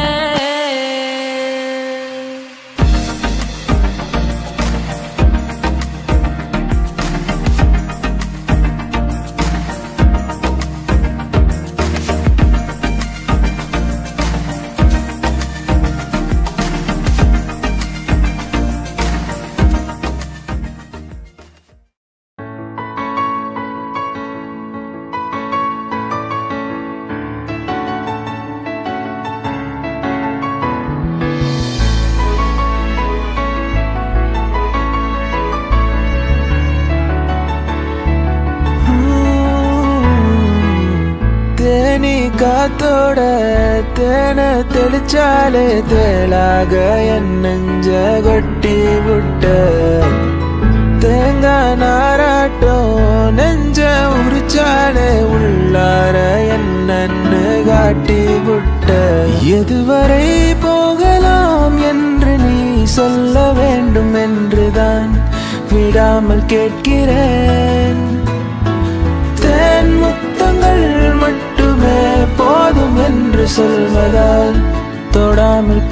F: தேனி காத்தோட தேனை தெளிச்சாலே தேளாக என் நெஞ்ச கொட்டி விட்ட தேங்காய் நாராட்டம் நெஞ்ச உரிச்சாலே உள்ளார என்னன்னு காட்டி விட்ட எதுவரை போகலாம் என்று நீ சொல்ல வேண்டும் என்றுதான் விடாமல் கேட்கிறேன் தேன் முத்தங்கள் மட்டுமே போதும் என்று சொல்வதால் தொடாமல்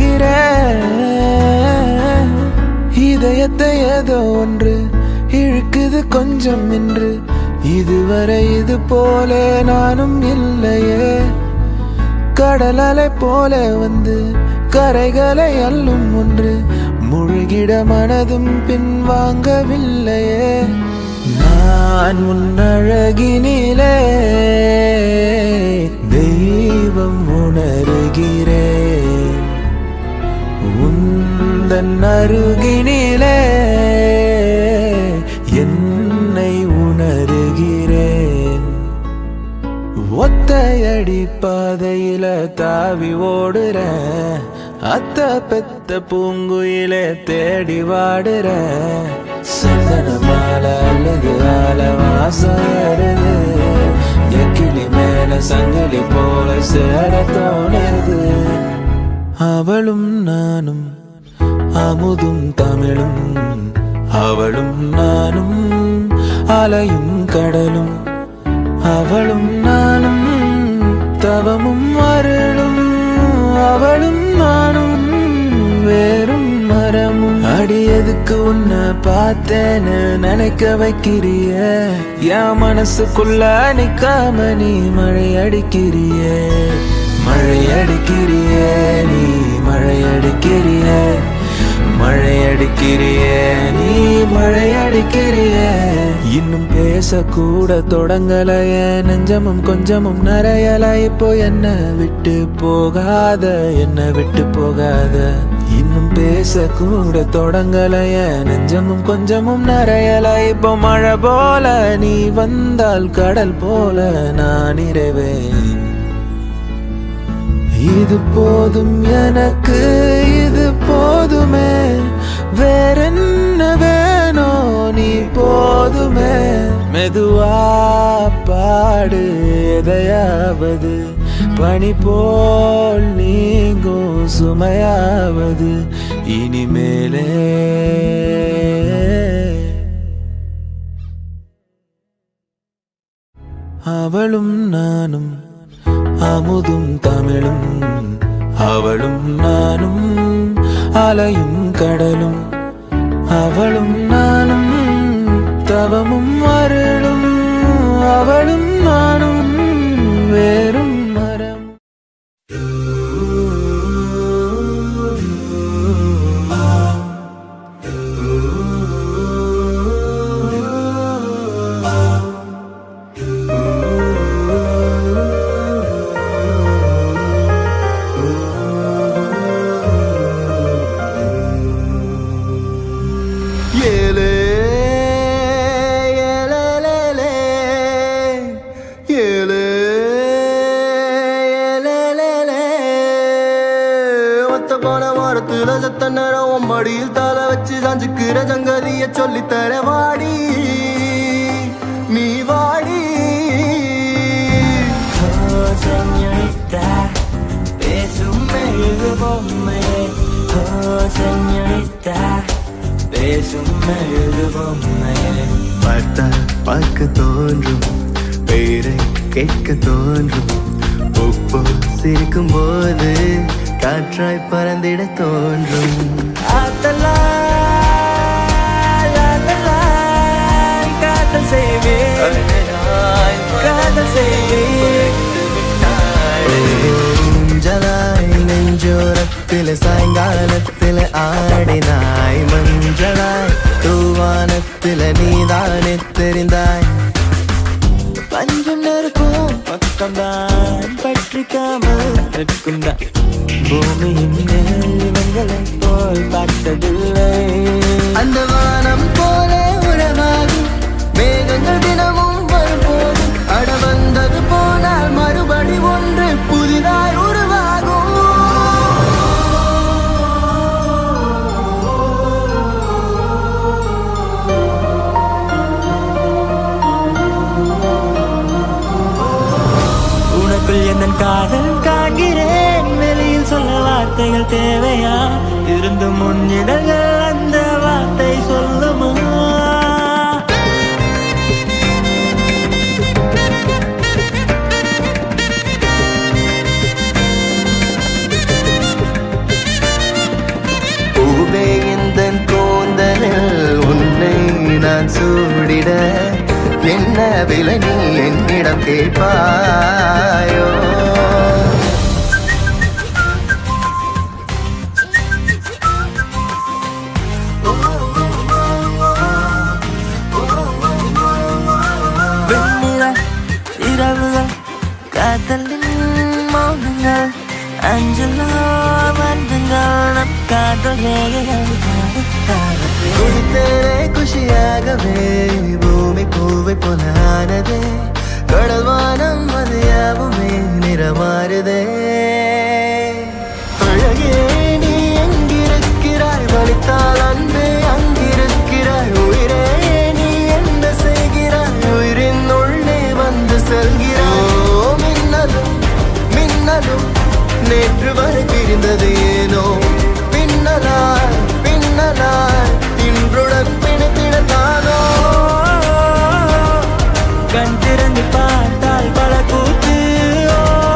F: போகிறேன் இதயத்தை ஏதோ ஒன்று இழுக்குது கொஞ்சம் என்று இதுவரை இது போல நானும் இல்லையே கடல் அலை போல வந்து கரைகளை அள்ளும் ஒன்று முழுகிட மனதும் பின்வாங்கவில்லையே நான் உன்னழகினிலே தெய்வம் உணர்கிறேன் உந்தன் அருகினிலே என்னை உணர்கிறேன் ஒத்தையடி பாதையில தாவி ஓடுறேன் அத்த பெத்த பூங்குயில தேடி வாடுறேன் சந்தன மாலை அல்லது ஆல வாசம் ஏறுது என் கிளி மேல சங்கிலி போல சேர தோணுது அவளும் நானும் அமுதும் தமிழும் அவளும் நானும் அலையும் கடலும் அவளும் நானும் தவமும் அருளும் அவளும் நானும் வேறும் மரமும் அடியதுக்கு உன்னை பார்த்தேன்னு நினைக்க வைக்கிறிய என் மனசுக்குள்ள நிக்காம நீ மழை அடிக்கிறிய மழை அடிக்கிறிய நீ மழை அடிக்கிறிய மழை அடிக்கிறிய நீ மழை அடிக்கிறிய இன்னும் பேசக்கூட தொடங்கலைய நெஞ்சமும் கொஞ்சமும் நிறையல இப்போ என்ன விட்டு போகாத என்ன விட்டு போகாத இன்னும் பேசக்கூட தொடங்கலைய நெஞ்சமும் கொஞ்சமும் நிறையல இப்போ மழை போல நீ வந்தால் கடல் போல நான் நிறைவேன் இது போதும் எனக்கு இது போதுமே வேறென்ன வேணும் நீ போதுமே மெதுவா பாடு எதையாவது பனி போல் நீங்கும் சுமையாவது இனிமேலே அவளும் நானும் அமுதும் தமிழும் அவளும் நானும் அலையும் கடலும் அவளும் நானும் தவமும் அருளும் அவளும் நானும் வேறும் மரம்
C: ஏலே ஏலேலேலே, ஏலே ஏலேலேலே. ஒத்த போன வாரத்துல சத்த நேரம் உன் மடியில் தலை வச்சு சாஞ்சுக்கிற சங்கதிய சொல்லித்தர வாடி நீ வாடி
D: señorita, பேசும் மெழுகு பொம்மை ஓ señorita இது பொம்மையே
F: பார்த்தா பார்க்க தோன்றும் பேரை கேட்க தோன்றும் உப்பு சிரிக்கும் போது காற்றாய் பறந்திட தோன்றும்
D: ஆத்தலா லாலலா, காதல் செய்வேன் காதல் செய்வேன்
F: ஊஞ்சலாய் நெஞ்சோரத்தில் சாயங்காலத்தில் ஆடினாய் மஞ்சளாய் தூவானத்தில் நீதானே தெரிந்தாய்
D: பஞ்சம் நெருக்கும் பக்கம்தான் பற்றிக்காமல் நிற்கும் தான் பூமியின் மேல் இவங்களைப் போல் பார்த்ததில்லை
F: அந்த வானம் போல உறவாகும் மேகங்கள் தினமும் வரும்போது அட வந்தது போனால் மறுபடி ஒன்று புதிதாய் உருவாகும்
D: உனக்குள் எந்த காதல் காண்கிறேன் வெளியில் சொல்ல வார்த்தைகள் தேவையா இருந்து முன்னிடங்கள் அந்த வார்த்தை சொல்லுமா
F: பூவே இந்த கூந்தலில் உன்னை நான் சூடிட என்ன விலை நீ என்னிடம் கேட்பாயோ
D: வெண்ணில இரவுகள் காதலின் மௌனங்கள் அஞ்சலோ வந்துங்கள் நம் காதல் ரேகைகள்
F: குளித்தேனே குஷியாகவே பூமி பூவை போல ஆனதே கடல் வானம் அது யாவுமே நிறமாறுதே அழகே நீ எங்கிருக்கிறாய் வலித்தால் அன்பே அங்கிருக்கிறாய் உயிரே நீ என்ன செய்கிறாய் உயிரின் உள்ளே வந்து செல்கிறாய் ஓ, மின்னலும் மின்னலும் நேற்று வரை பிரிந்தது ஏனோ பின்னலாய் பின்னலாய் இன்றுடன் பிணைத்திடத்தானோ
D: கண் திறந்து பார்த்தால் பல கூத்து ஓ,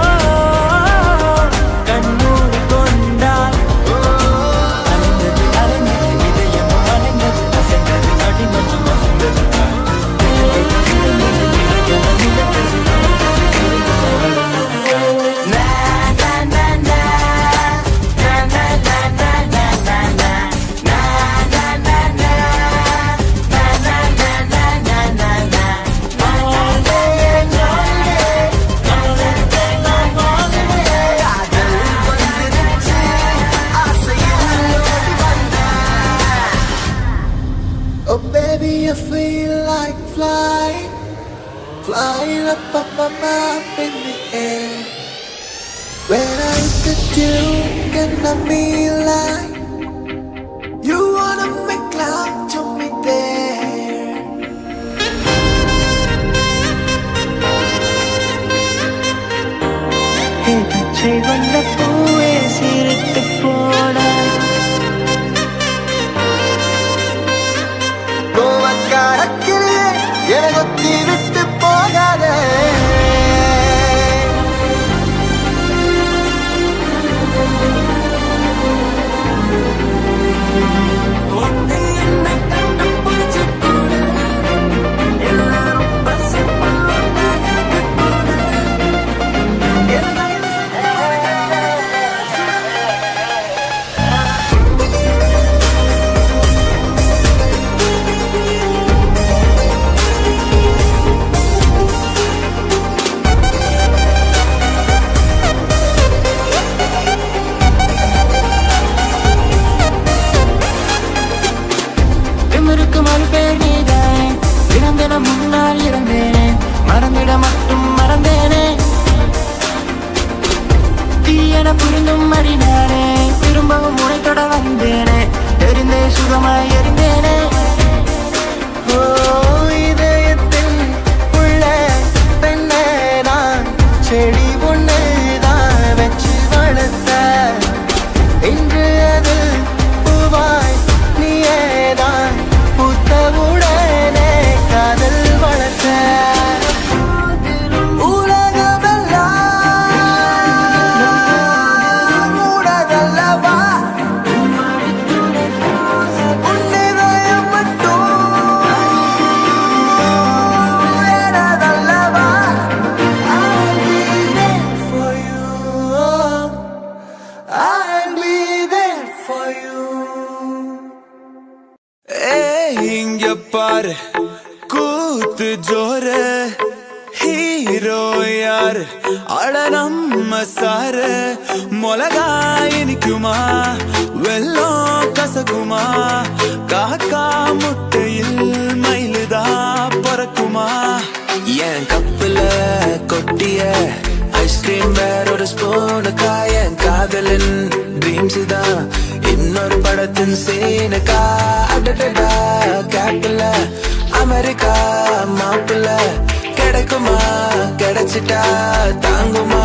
D: கண் மூடி கொண்டால் அலைந்தது அலைந்தது இதயம் அலைந்தது அசைந்தது அடிமட்டம் அசைந்தது
F: Oh baby, I feel like flying, flying up, up, up, up in the air. When I look at you, can I be like you wanna make love to me there?
D: பச்சை வண்ண பூவே சிரித்து போடா
F: கோவக்கார கிளியே என கொத்தி விட்டு போகாதே
D: ஒன்று என்னை கண்டு பிடிச்சு கூட எல்லாரும் பசிப்பாங்க எனக்கு கூட திமிருக்கு மறுபேர் நீதானே தினம் தினம் முன்னால் இருந்தேனே மறந்திட மட்டும் மறந்தேனே தீயன புரிந்தும் அடினானே திரும்பவும் உனைத்தொட வந்தேனே தெரிந்தே சுகமாய் எரிந்தேனே
F: ஓ இதயத்தில் உள்ள பெண்ணே நான் செடி ஒன்று தான் வச்சு வளர்த்த இன்று அது பூவாய் நீயேதான்
C: இங்க பாரு கூத்து ஜோரு ஹீரோ யாரு அட நம்ம சாரு மிளகா இனிக்குமா வெள்ளம் கசக்குமா காக்கா முட்டையில் மயிலுதா பறக்குமா என் கப்புல கொட்டிய ஐஸ்கிரீம் வேற ஒரு ஸ்பூனுக்கா என் காதலின் ட்ரீம்ஸ் தான் இன்னொரு படத்தின் சீனுக்கா அடடடா கேப்பில் அமெரிக்கா மாப்பிள்ள கிடைக்குமா கிடைச்சிட்டா தாங்குமா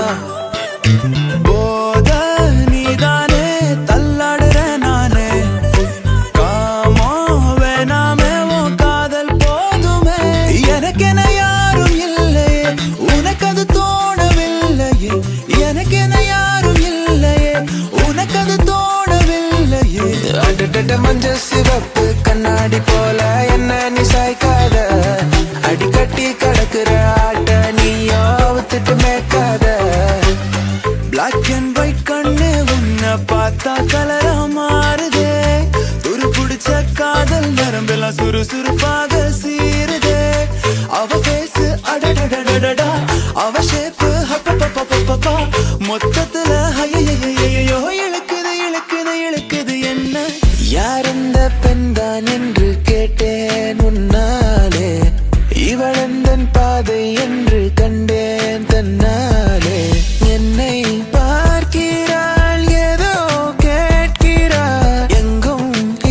C: போத நீதானே தள்ளாடுற நானே காமோ வேணாமே உன் காதல் போதுமே எனக்கென யாரும் இல்லையே உனக்கு அது தோணவில்லையே எனக்கென யாரும் இல்லையே உனக்கு அது தோணவில்லையே அடடட மஞ்ச சிவப்பு கண்ணாடி போல என்ன நீ சாய்க்காத அடிக்கட்டி கிடக்குற ஆட்ட நீயோ வித்துட்டு மேய்க்காத பிளாக் அண்ட் ஒயிட் கண்ணு உன்னை பார்த்தா கலரா மாறுதே துரு பிடிச்ச காதல் நரம்பெல்லாம் சுறுசுறுப்பாக சீருதே அவ பேசு அடடடடடடா அவ ஷேப்பு ஹப்பப்பப்பப்பப்பா மொத்தத்துல ஐயையையையோ இழுக்குது இழுக்குது இழுக்குது என்ன யார் இந்த பெண்தான் என்று கேட்டேன் உன்னாலே இவளந்தன் பாதை என்று கண்டேன் தன்னாலே என்னை பார்க்கிறாள் ஏதோ கேட்கிறாள் எங்கும்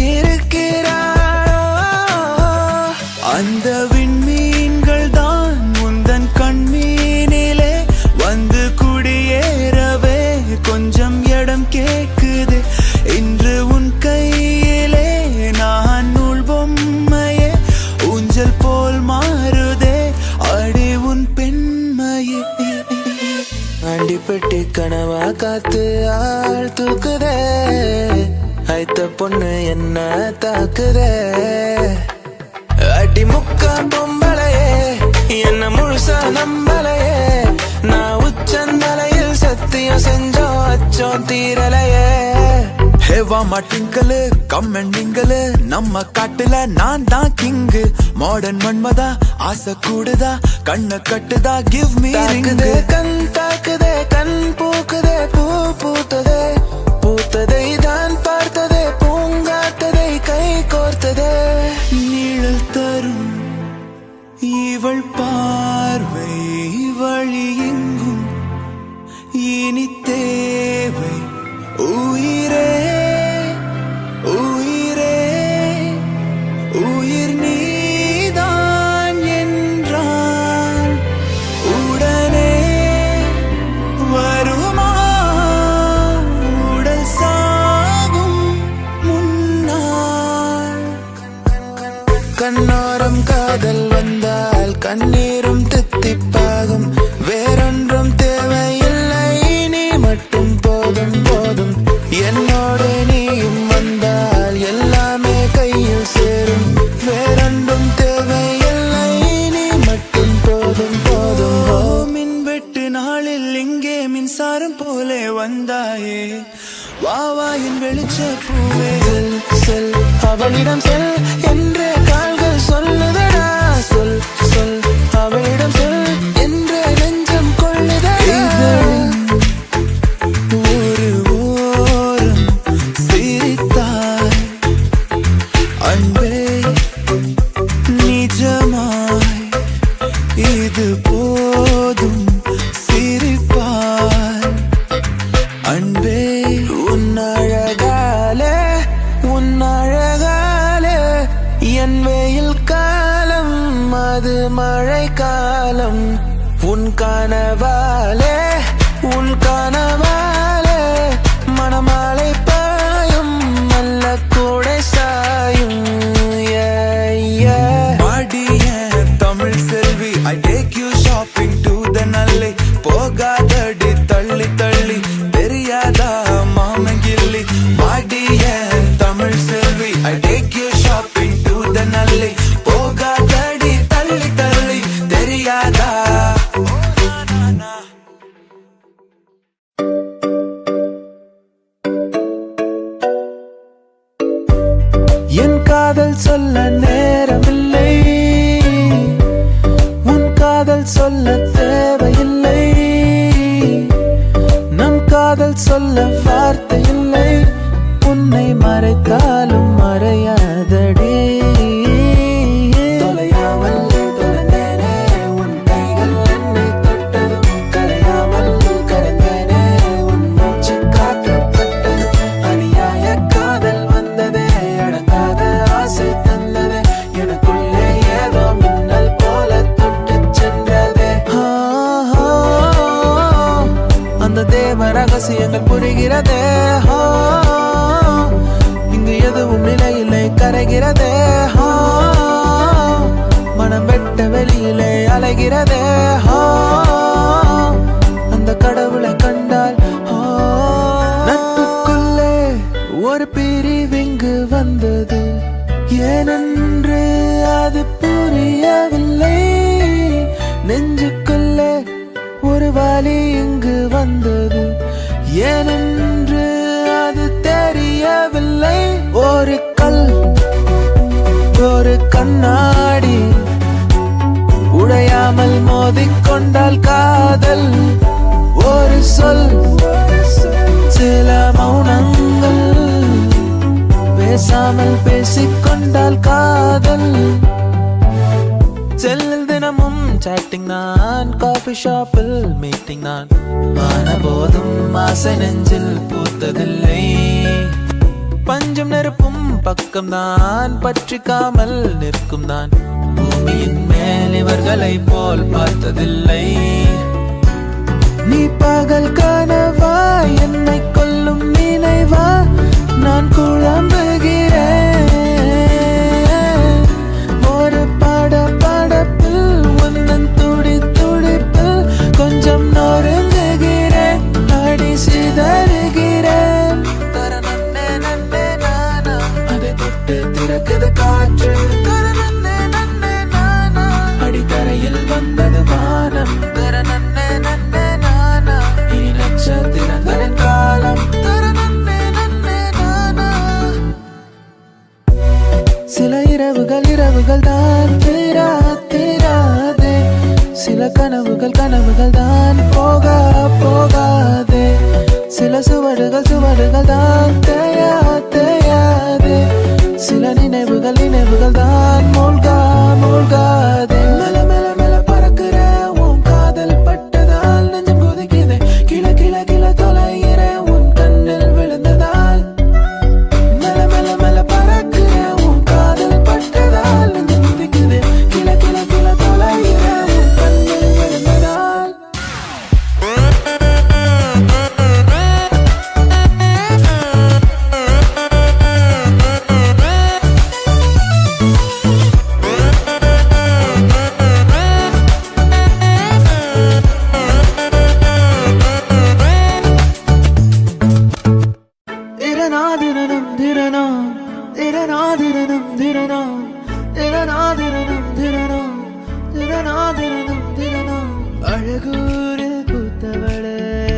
C: இருக்கிறாள் அந்த விண்மீன்கள் தான் முந்தன் கண்மீனிலே வந்து குடியேறவே கொஞ்சம் இடம் கேக்குது இன்று உன் கையிலே நான் நூல் பொம்மையே ஊஞ்சல் போல் மாறுதே அடி உன் பெண்மையே அடிப்பட்டு கனவா காத்து ஆள் தூக்குதே ஐத்த பொண்ணு என்ன தாக்குதே அடி முக்கா பொம்பளையே என்ன முழுசா நம்பலையே நான் உச்சந்தலையில் சத்தியம் செஞ்சோம் அச்சோம் தீரலையே ஹேவா மாட்டிங்கலு கம்மெண்டிங்கலு நம்ம காட்டுல நான் தான் கிங்கு மாடர்ன் மன்மதா ஆசை கூடுதா கண்ண கட்டுதா கிவ் மீ ரிங்கு கண் தாக்குதே கண் பூக்குதே பூ பூத்ததே பூத்ததை தான் பார்த்ததே பூங்காத்ததை கை கோர்த்ததே நீழல் தரும் இவள் பார்வை வழி எங்கும் இனி தேவை உயிரே உயிரே உயிர் நீதான் என்றால் உடனே வருமா உடல் சாகும் முன்னால் கண்ணோரம் காதல் வந்தால் கண்ணீரும் தித்திப்பாகும் வேறொன்றும் தேவையில்லை நீ மட்டும் போதும் போதும் என்னோடு நீயும் வந்தால் எல்லாமே கையில் சேரும் வேறொன்றும் தேவையில்லை நீ மட்டும் போதும் போதும் ஓ மின் வெட்டு நாளில் இங்கே மின்சாரம் போலே வந்தாயே வாவாயின் வெளிச்ச பூவே செல் செல் அவளிடம் செல் என்று கால்கள் சொல்லுதடா சொல் சொல் அவளிடம் செல் என்று நெஞ்சம் கொள்ளுதடா ஒரு ஓரம் சிரித்தாய் அன்பே நிஜமாய் இது போதும் சிரிப்பாய் அன்பே உன் அழகாலே உன் அழகாலே என் வெயில் காலம் அது மழை காலம் உன் கனவாலே உன் கனவாலே மணமாலை பாயும் நல்ல கூடை சாயும் yeah, yeah. பாடிய Tamil Selvi I take you shopping to the நல்லை போகாதடி தள்ளி தள்ளி தெரியாதா மாமங்கில்லி பாடிய Tamil Selvi I take you shopping to the நல்லை போகாதடி தள்ளி தள்ளி தெரியாதா என் காதல் சொல்ல நேரமில்லை உன் காதல் சொல்ல தேவையில்லை நம் காதல் சொல்ல வார்த்தை இல்லை உன்னை மறைத்தாலும் மறையாதடி தொலையாமல் தொலைந்தேனே உன் கைகள் என்னை தொட்டதும் கரையாமல் கரைந்தேனே உன் மூச்சு காக்கப்பட்டது அநியாய காதல் வந்ததே அடங்காத ஆசை தந்ததே எனக்குள்ளே ஏதோ மின்னல் போல தொட்டு சென்றதே ஆ, ஆ, அந்த தேவ ரகசியங்கள் புரிகிறதே ஆ, இங்கு எதுவும் நிலையிலே கரைகிறதே ஆ, மனம் வெட்ட வெளியிலே அலைகிறதே ஆ, அந்த கடவுளை கண்டால் ஆ, நட்புக்குள்ளே ஒரு பிரிவிங்கு வந்தது ஏனென்று அது புரியவில்லை நெஞ்சுக்குள்ளே ஒரு வலி இங்கு வந்தது ஏனென்று அது தெரியவில்லை ஒரு கல் ஒரு கண்ணாடி உடையாமல் மோதிக்கொண்டால் காதல் ஒரு சொல் சில மௌனங்கள் பேசாமல் பேசிக்கொண்டால் காதல் செல்லில் தினமும் சாட்டிங் நான் காஃபி ஷாப்பில் மீட்டிங் நான் ஆன போதும் ஆசை நெஞ்சில் பூத்ததில்லை பஞ்சம் நெருப்பும் பக்கம் நான் பற்றிக்காமல் நிற்கும் நான் பூமியின் மேல் இவர்களை போல் பார்த்ததில்லை நீ பகல் கனவா என்னை கொல்லும் நினைவா நான் குழம்புகிறேன் ஒரு பட படப்பில் உன்னன் துடி துடிப்பில் கொஞ்சம் நொறுங்குகிறேன் அடி சிதறுகிறேன் தர நன்னே நன்னே நானா அதை தொட்டு திறக்குது காற்று தர நன்னே நன்னே நானா அடித்தரையில் வந்தது வானம் தர நன்னே நன்னே நானா இனி நட்சத்திரங்களின் காலம் தர நன்னே நன்னே நானா சில இரவுகள் இரவுகள் தான் தீரா தீராதே சில கனவுகள் கனவுகள் தான் போகா போகாதே சில சுவடுகள் சுவடுகள் தான் தேயா தேயாதே சில நினைவுகள் நினைவுகள் தான் மூழ்கா மூழ்காதே மெல மெல மெல பறக்கிற உன் காதல் பட்டதால் நெஞ்சம் கொதிக்குதே கிள கிள கிள தொலைகிற உன் கண்ணில் விழுந்ததால் மெல மெல மெல பறக்கிற உன் காதல் பட்டதால் நெஞ்சம் கொதிக்குதே கிள கிள கிள தொலைகிற உன் கண்ணில் விழுந்ததால் திரநாதிரனம் திரனாம் திரநாதிரனம் திரனாம் திரநாதிரனம் திரனாம் திரநாதிரனம் திரனாம் அழகூரில் பூத்தவளே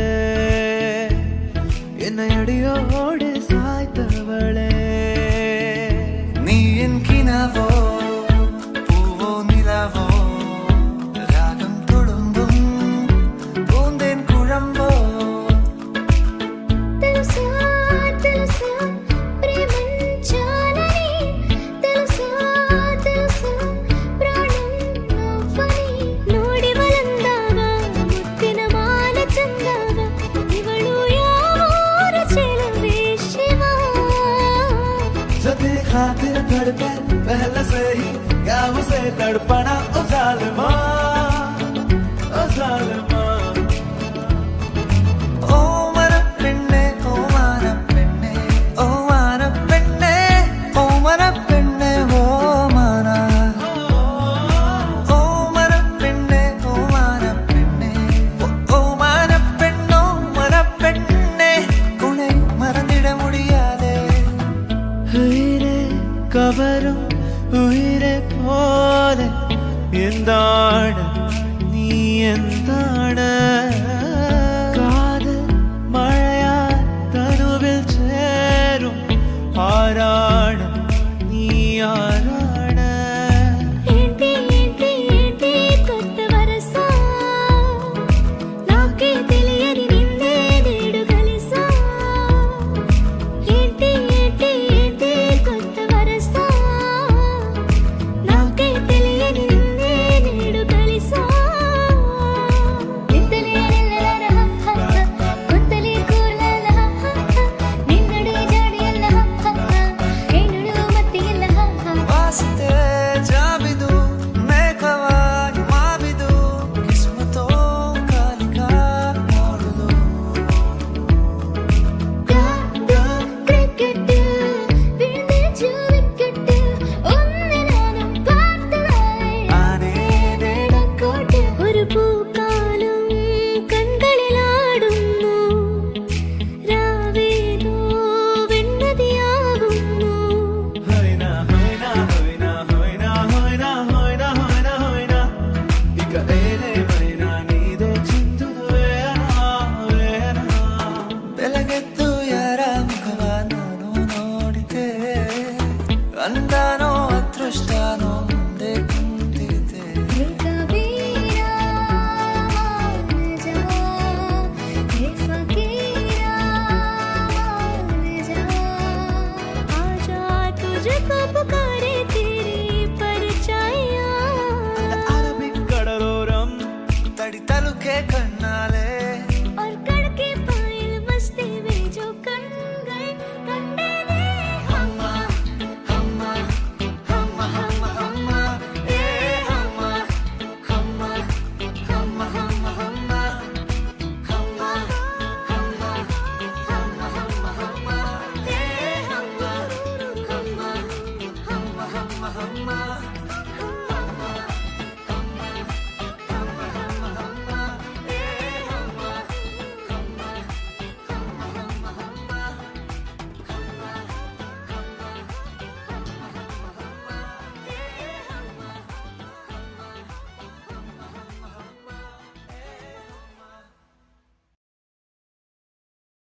C: என்னை அடியோடு சாய்த்தவளே
A: நீ என் கினாவோ பூவோ நிலாவோ ராகம் தொழும்பும் பூந்தேன் குழம்போ
B: తెలుసా తెలుసా ప్రేమంచాలని తెలుసా తెలుసా ప్రాణం నువ్వని ನೋಡಿ ಮಲಂದಾಗ ಮುತ್ತಿನ ಮಾಲ ಚಂದಾಗ ಇವಳು ಯಾವೂರ ಚೆಲುವೆ ಶಿವ
C: जब तेरी खातिर धड़के पहले से ही या मुझसे तड़पना ओ जालिमा ओ जालिमा
A: ஓ மரப்பெண்ணே ஓ மரப்பெண்ணே ஓ மரப்பெண்ணே ஓ மரப்பெண்ணே ஓ மர ஓ மரப்பெண்ணே ஓ மரப்பெண்ணே ஓ, ஓ மரப்பெண்ணோ மரப்பெண்ணே உன்னை மறந்திட முடியாதே
C: உயிரே கவரும் உயிரை போல எந்தாட நீ எந்தாட காதல் மழையா தனுவில் சேரும் ஆராட
A: అందానో అదృష్టానో ముందే కుంటితే
B: हे कबीरा मान जा हे फकीरा मान जा आजा तुझको पुकारे तेरी परछाइयाँ
F: அரபிக் கடலோரம்
A: తడి తలుకే కన్ను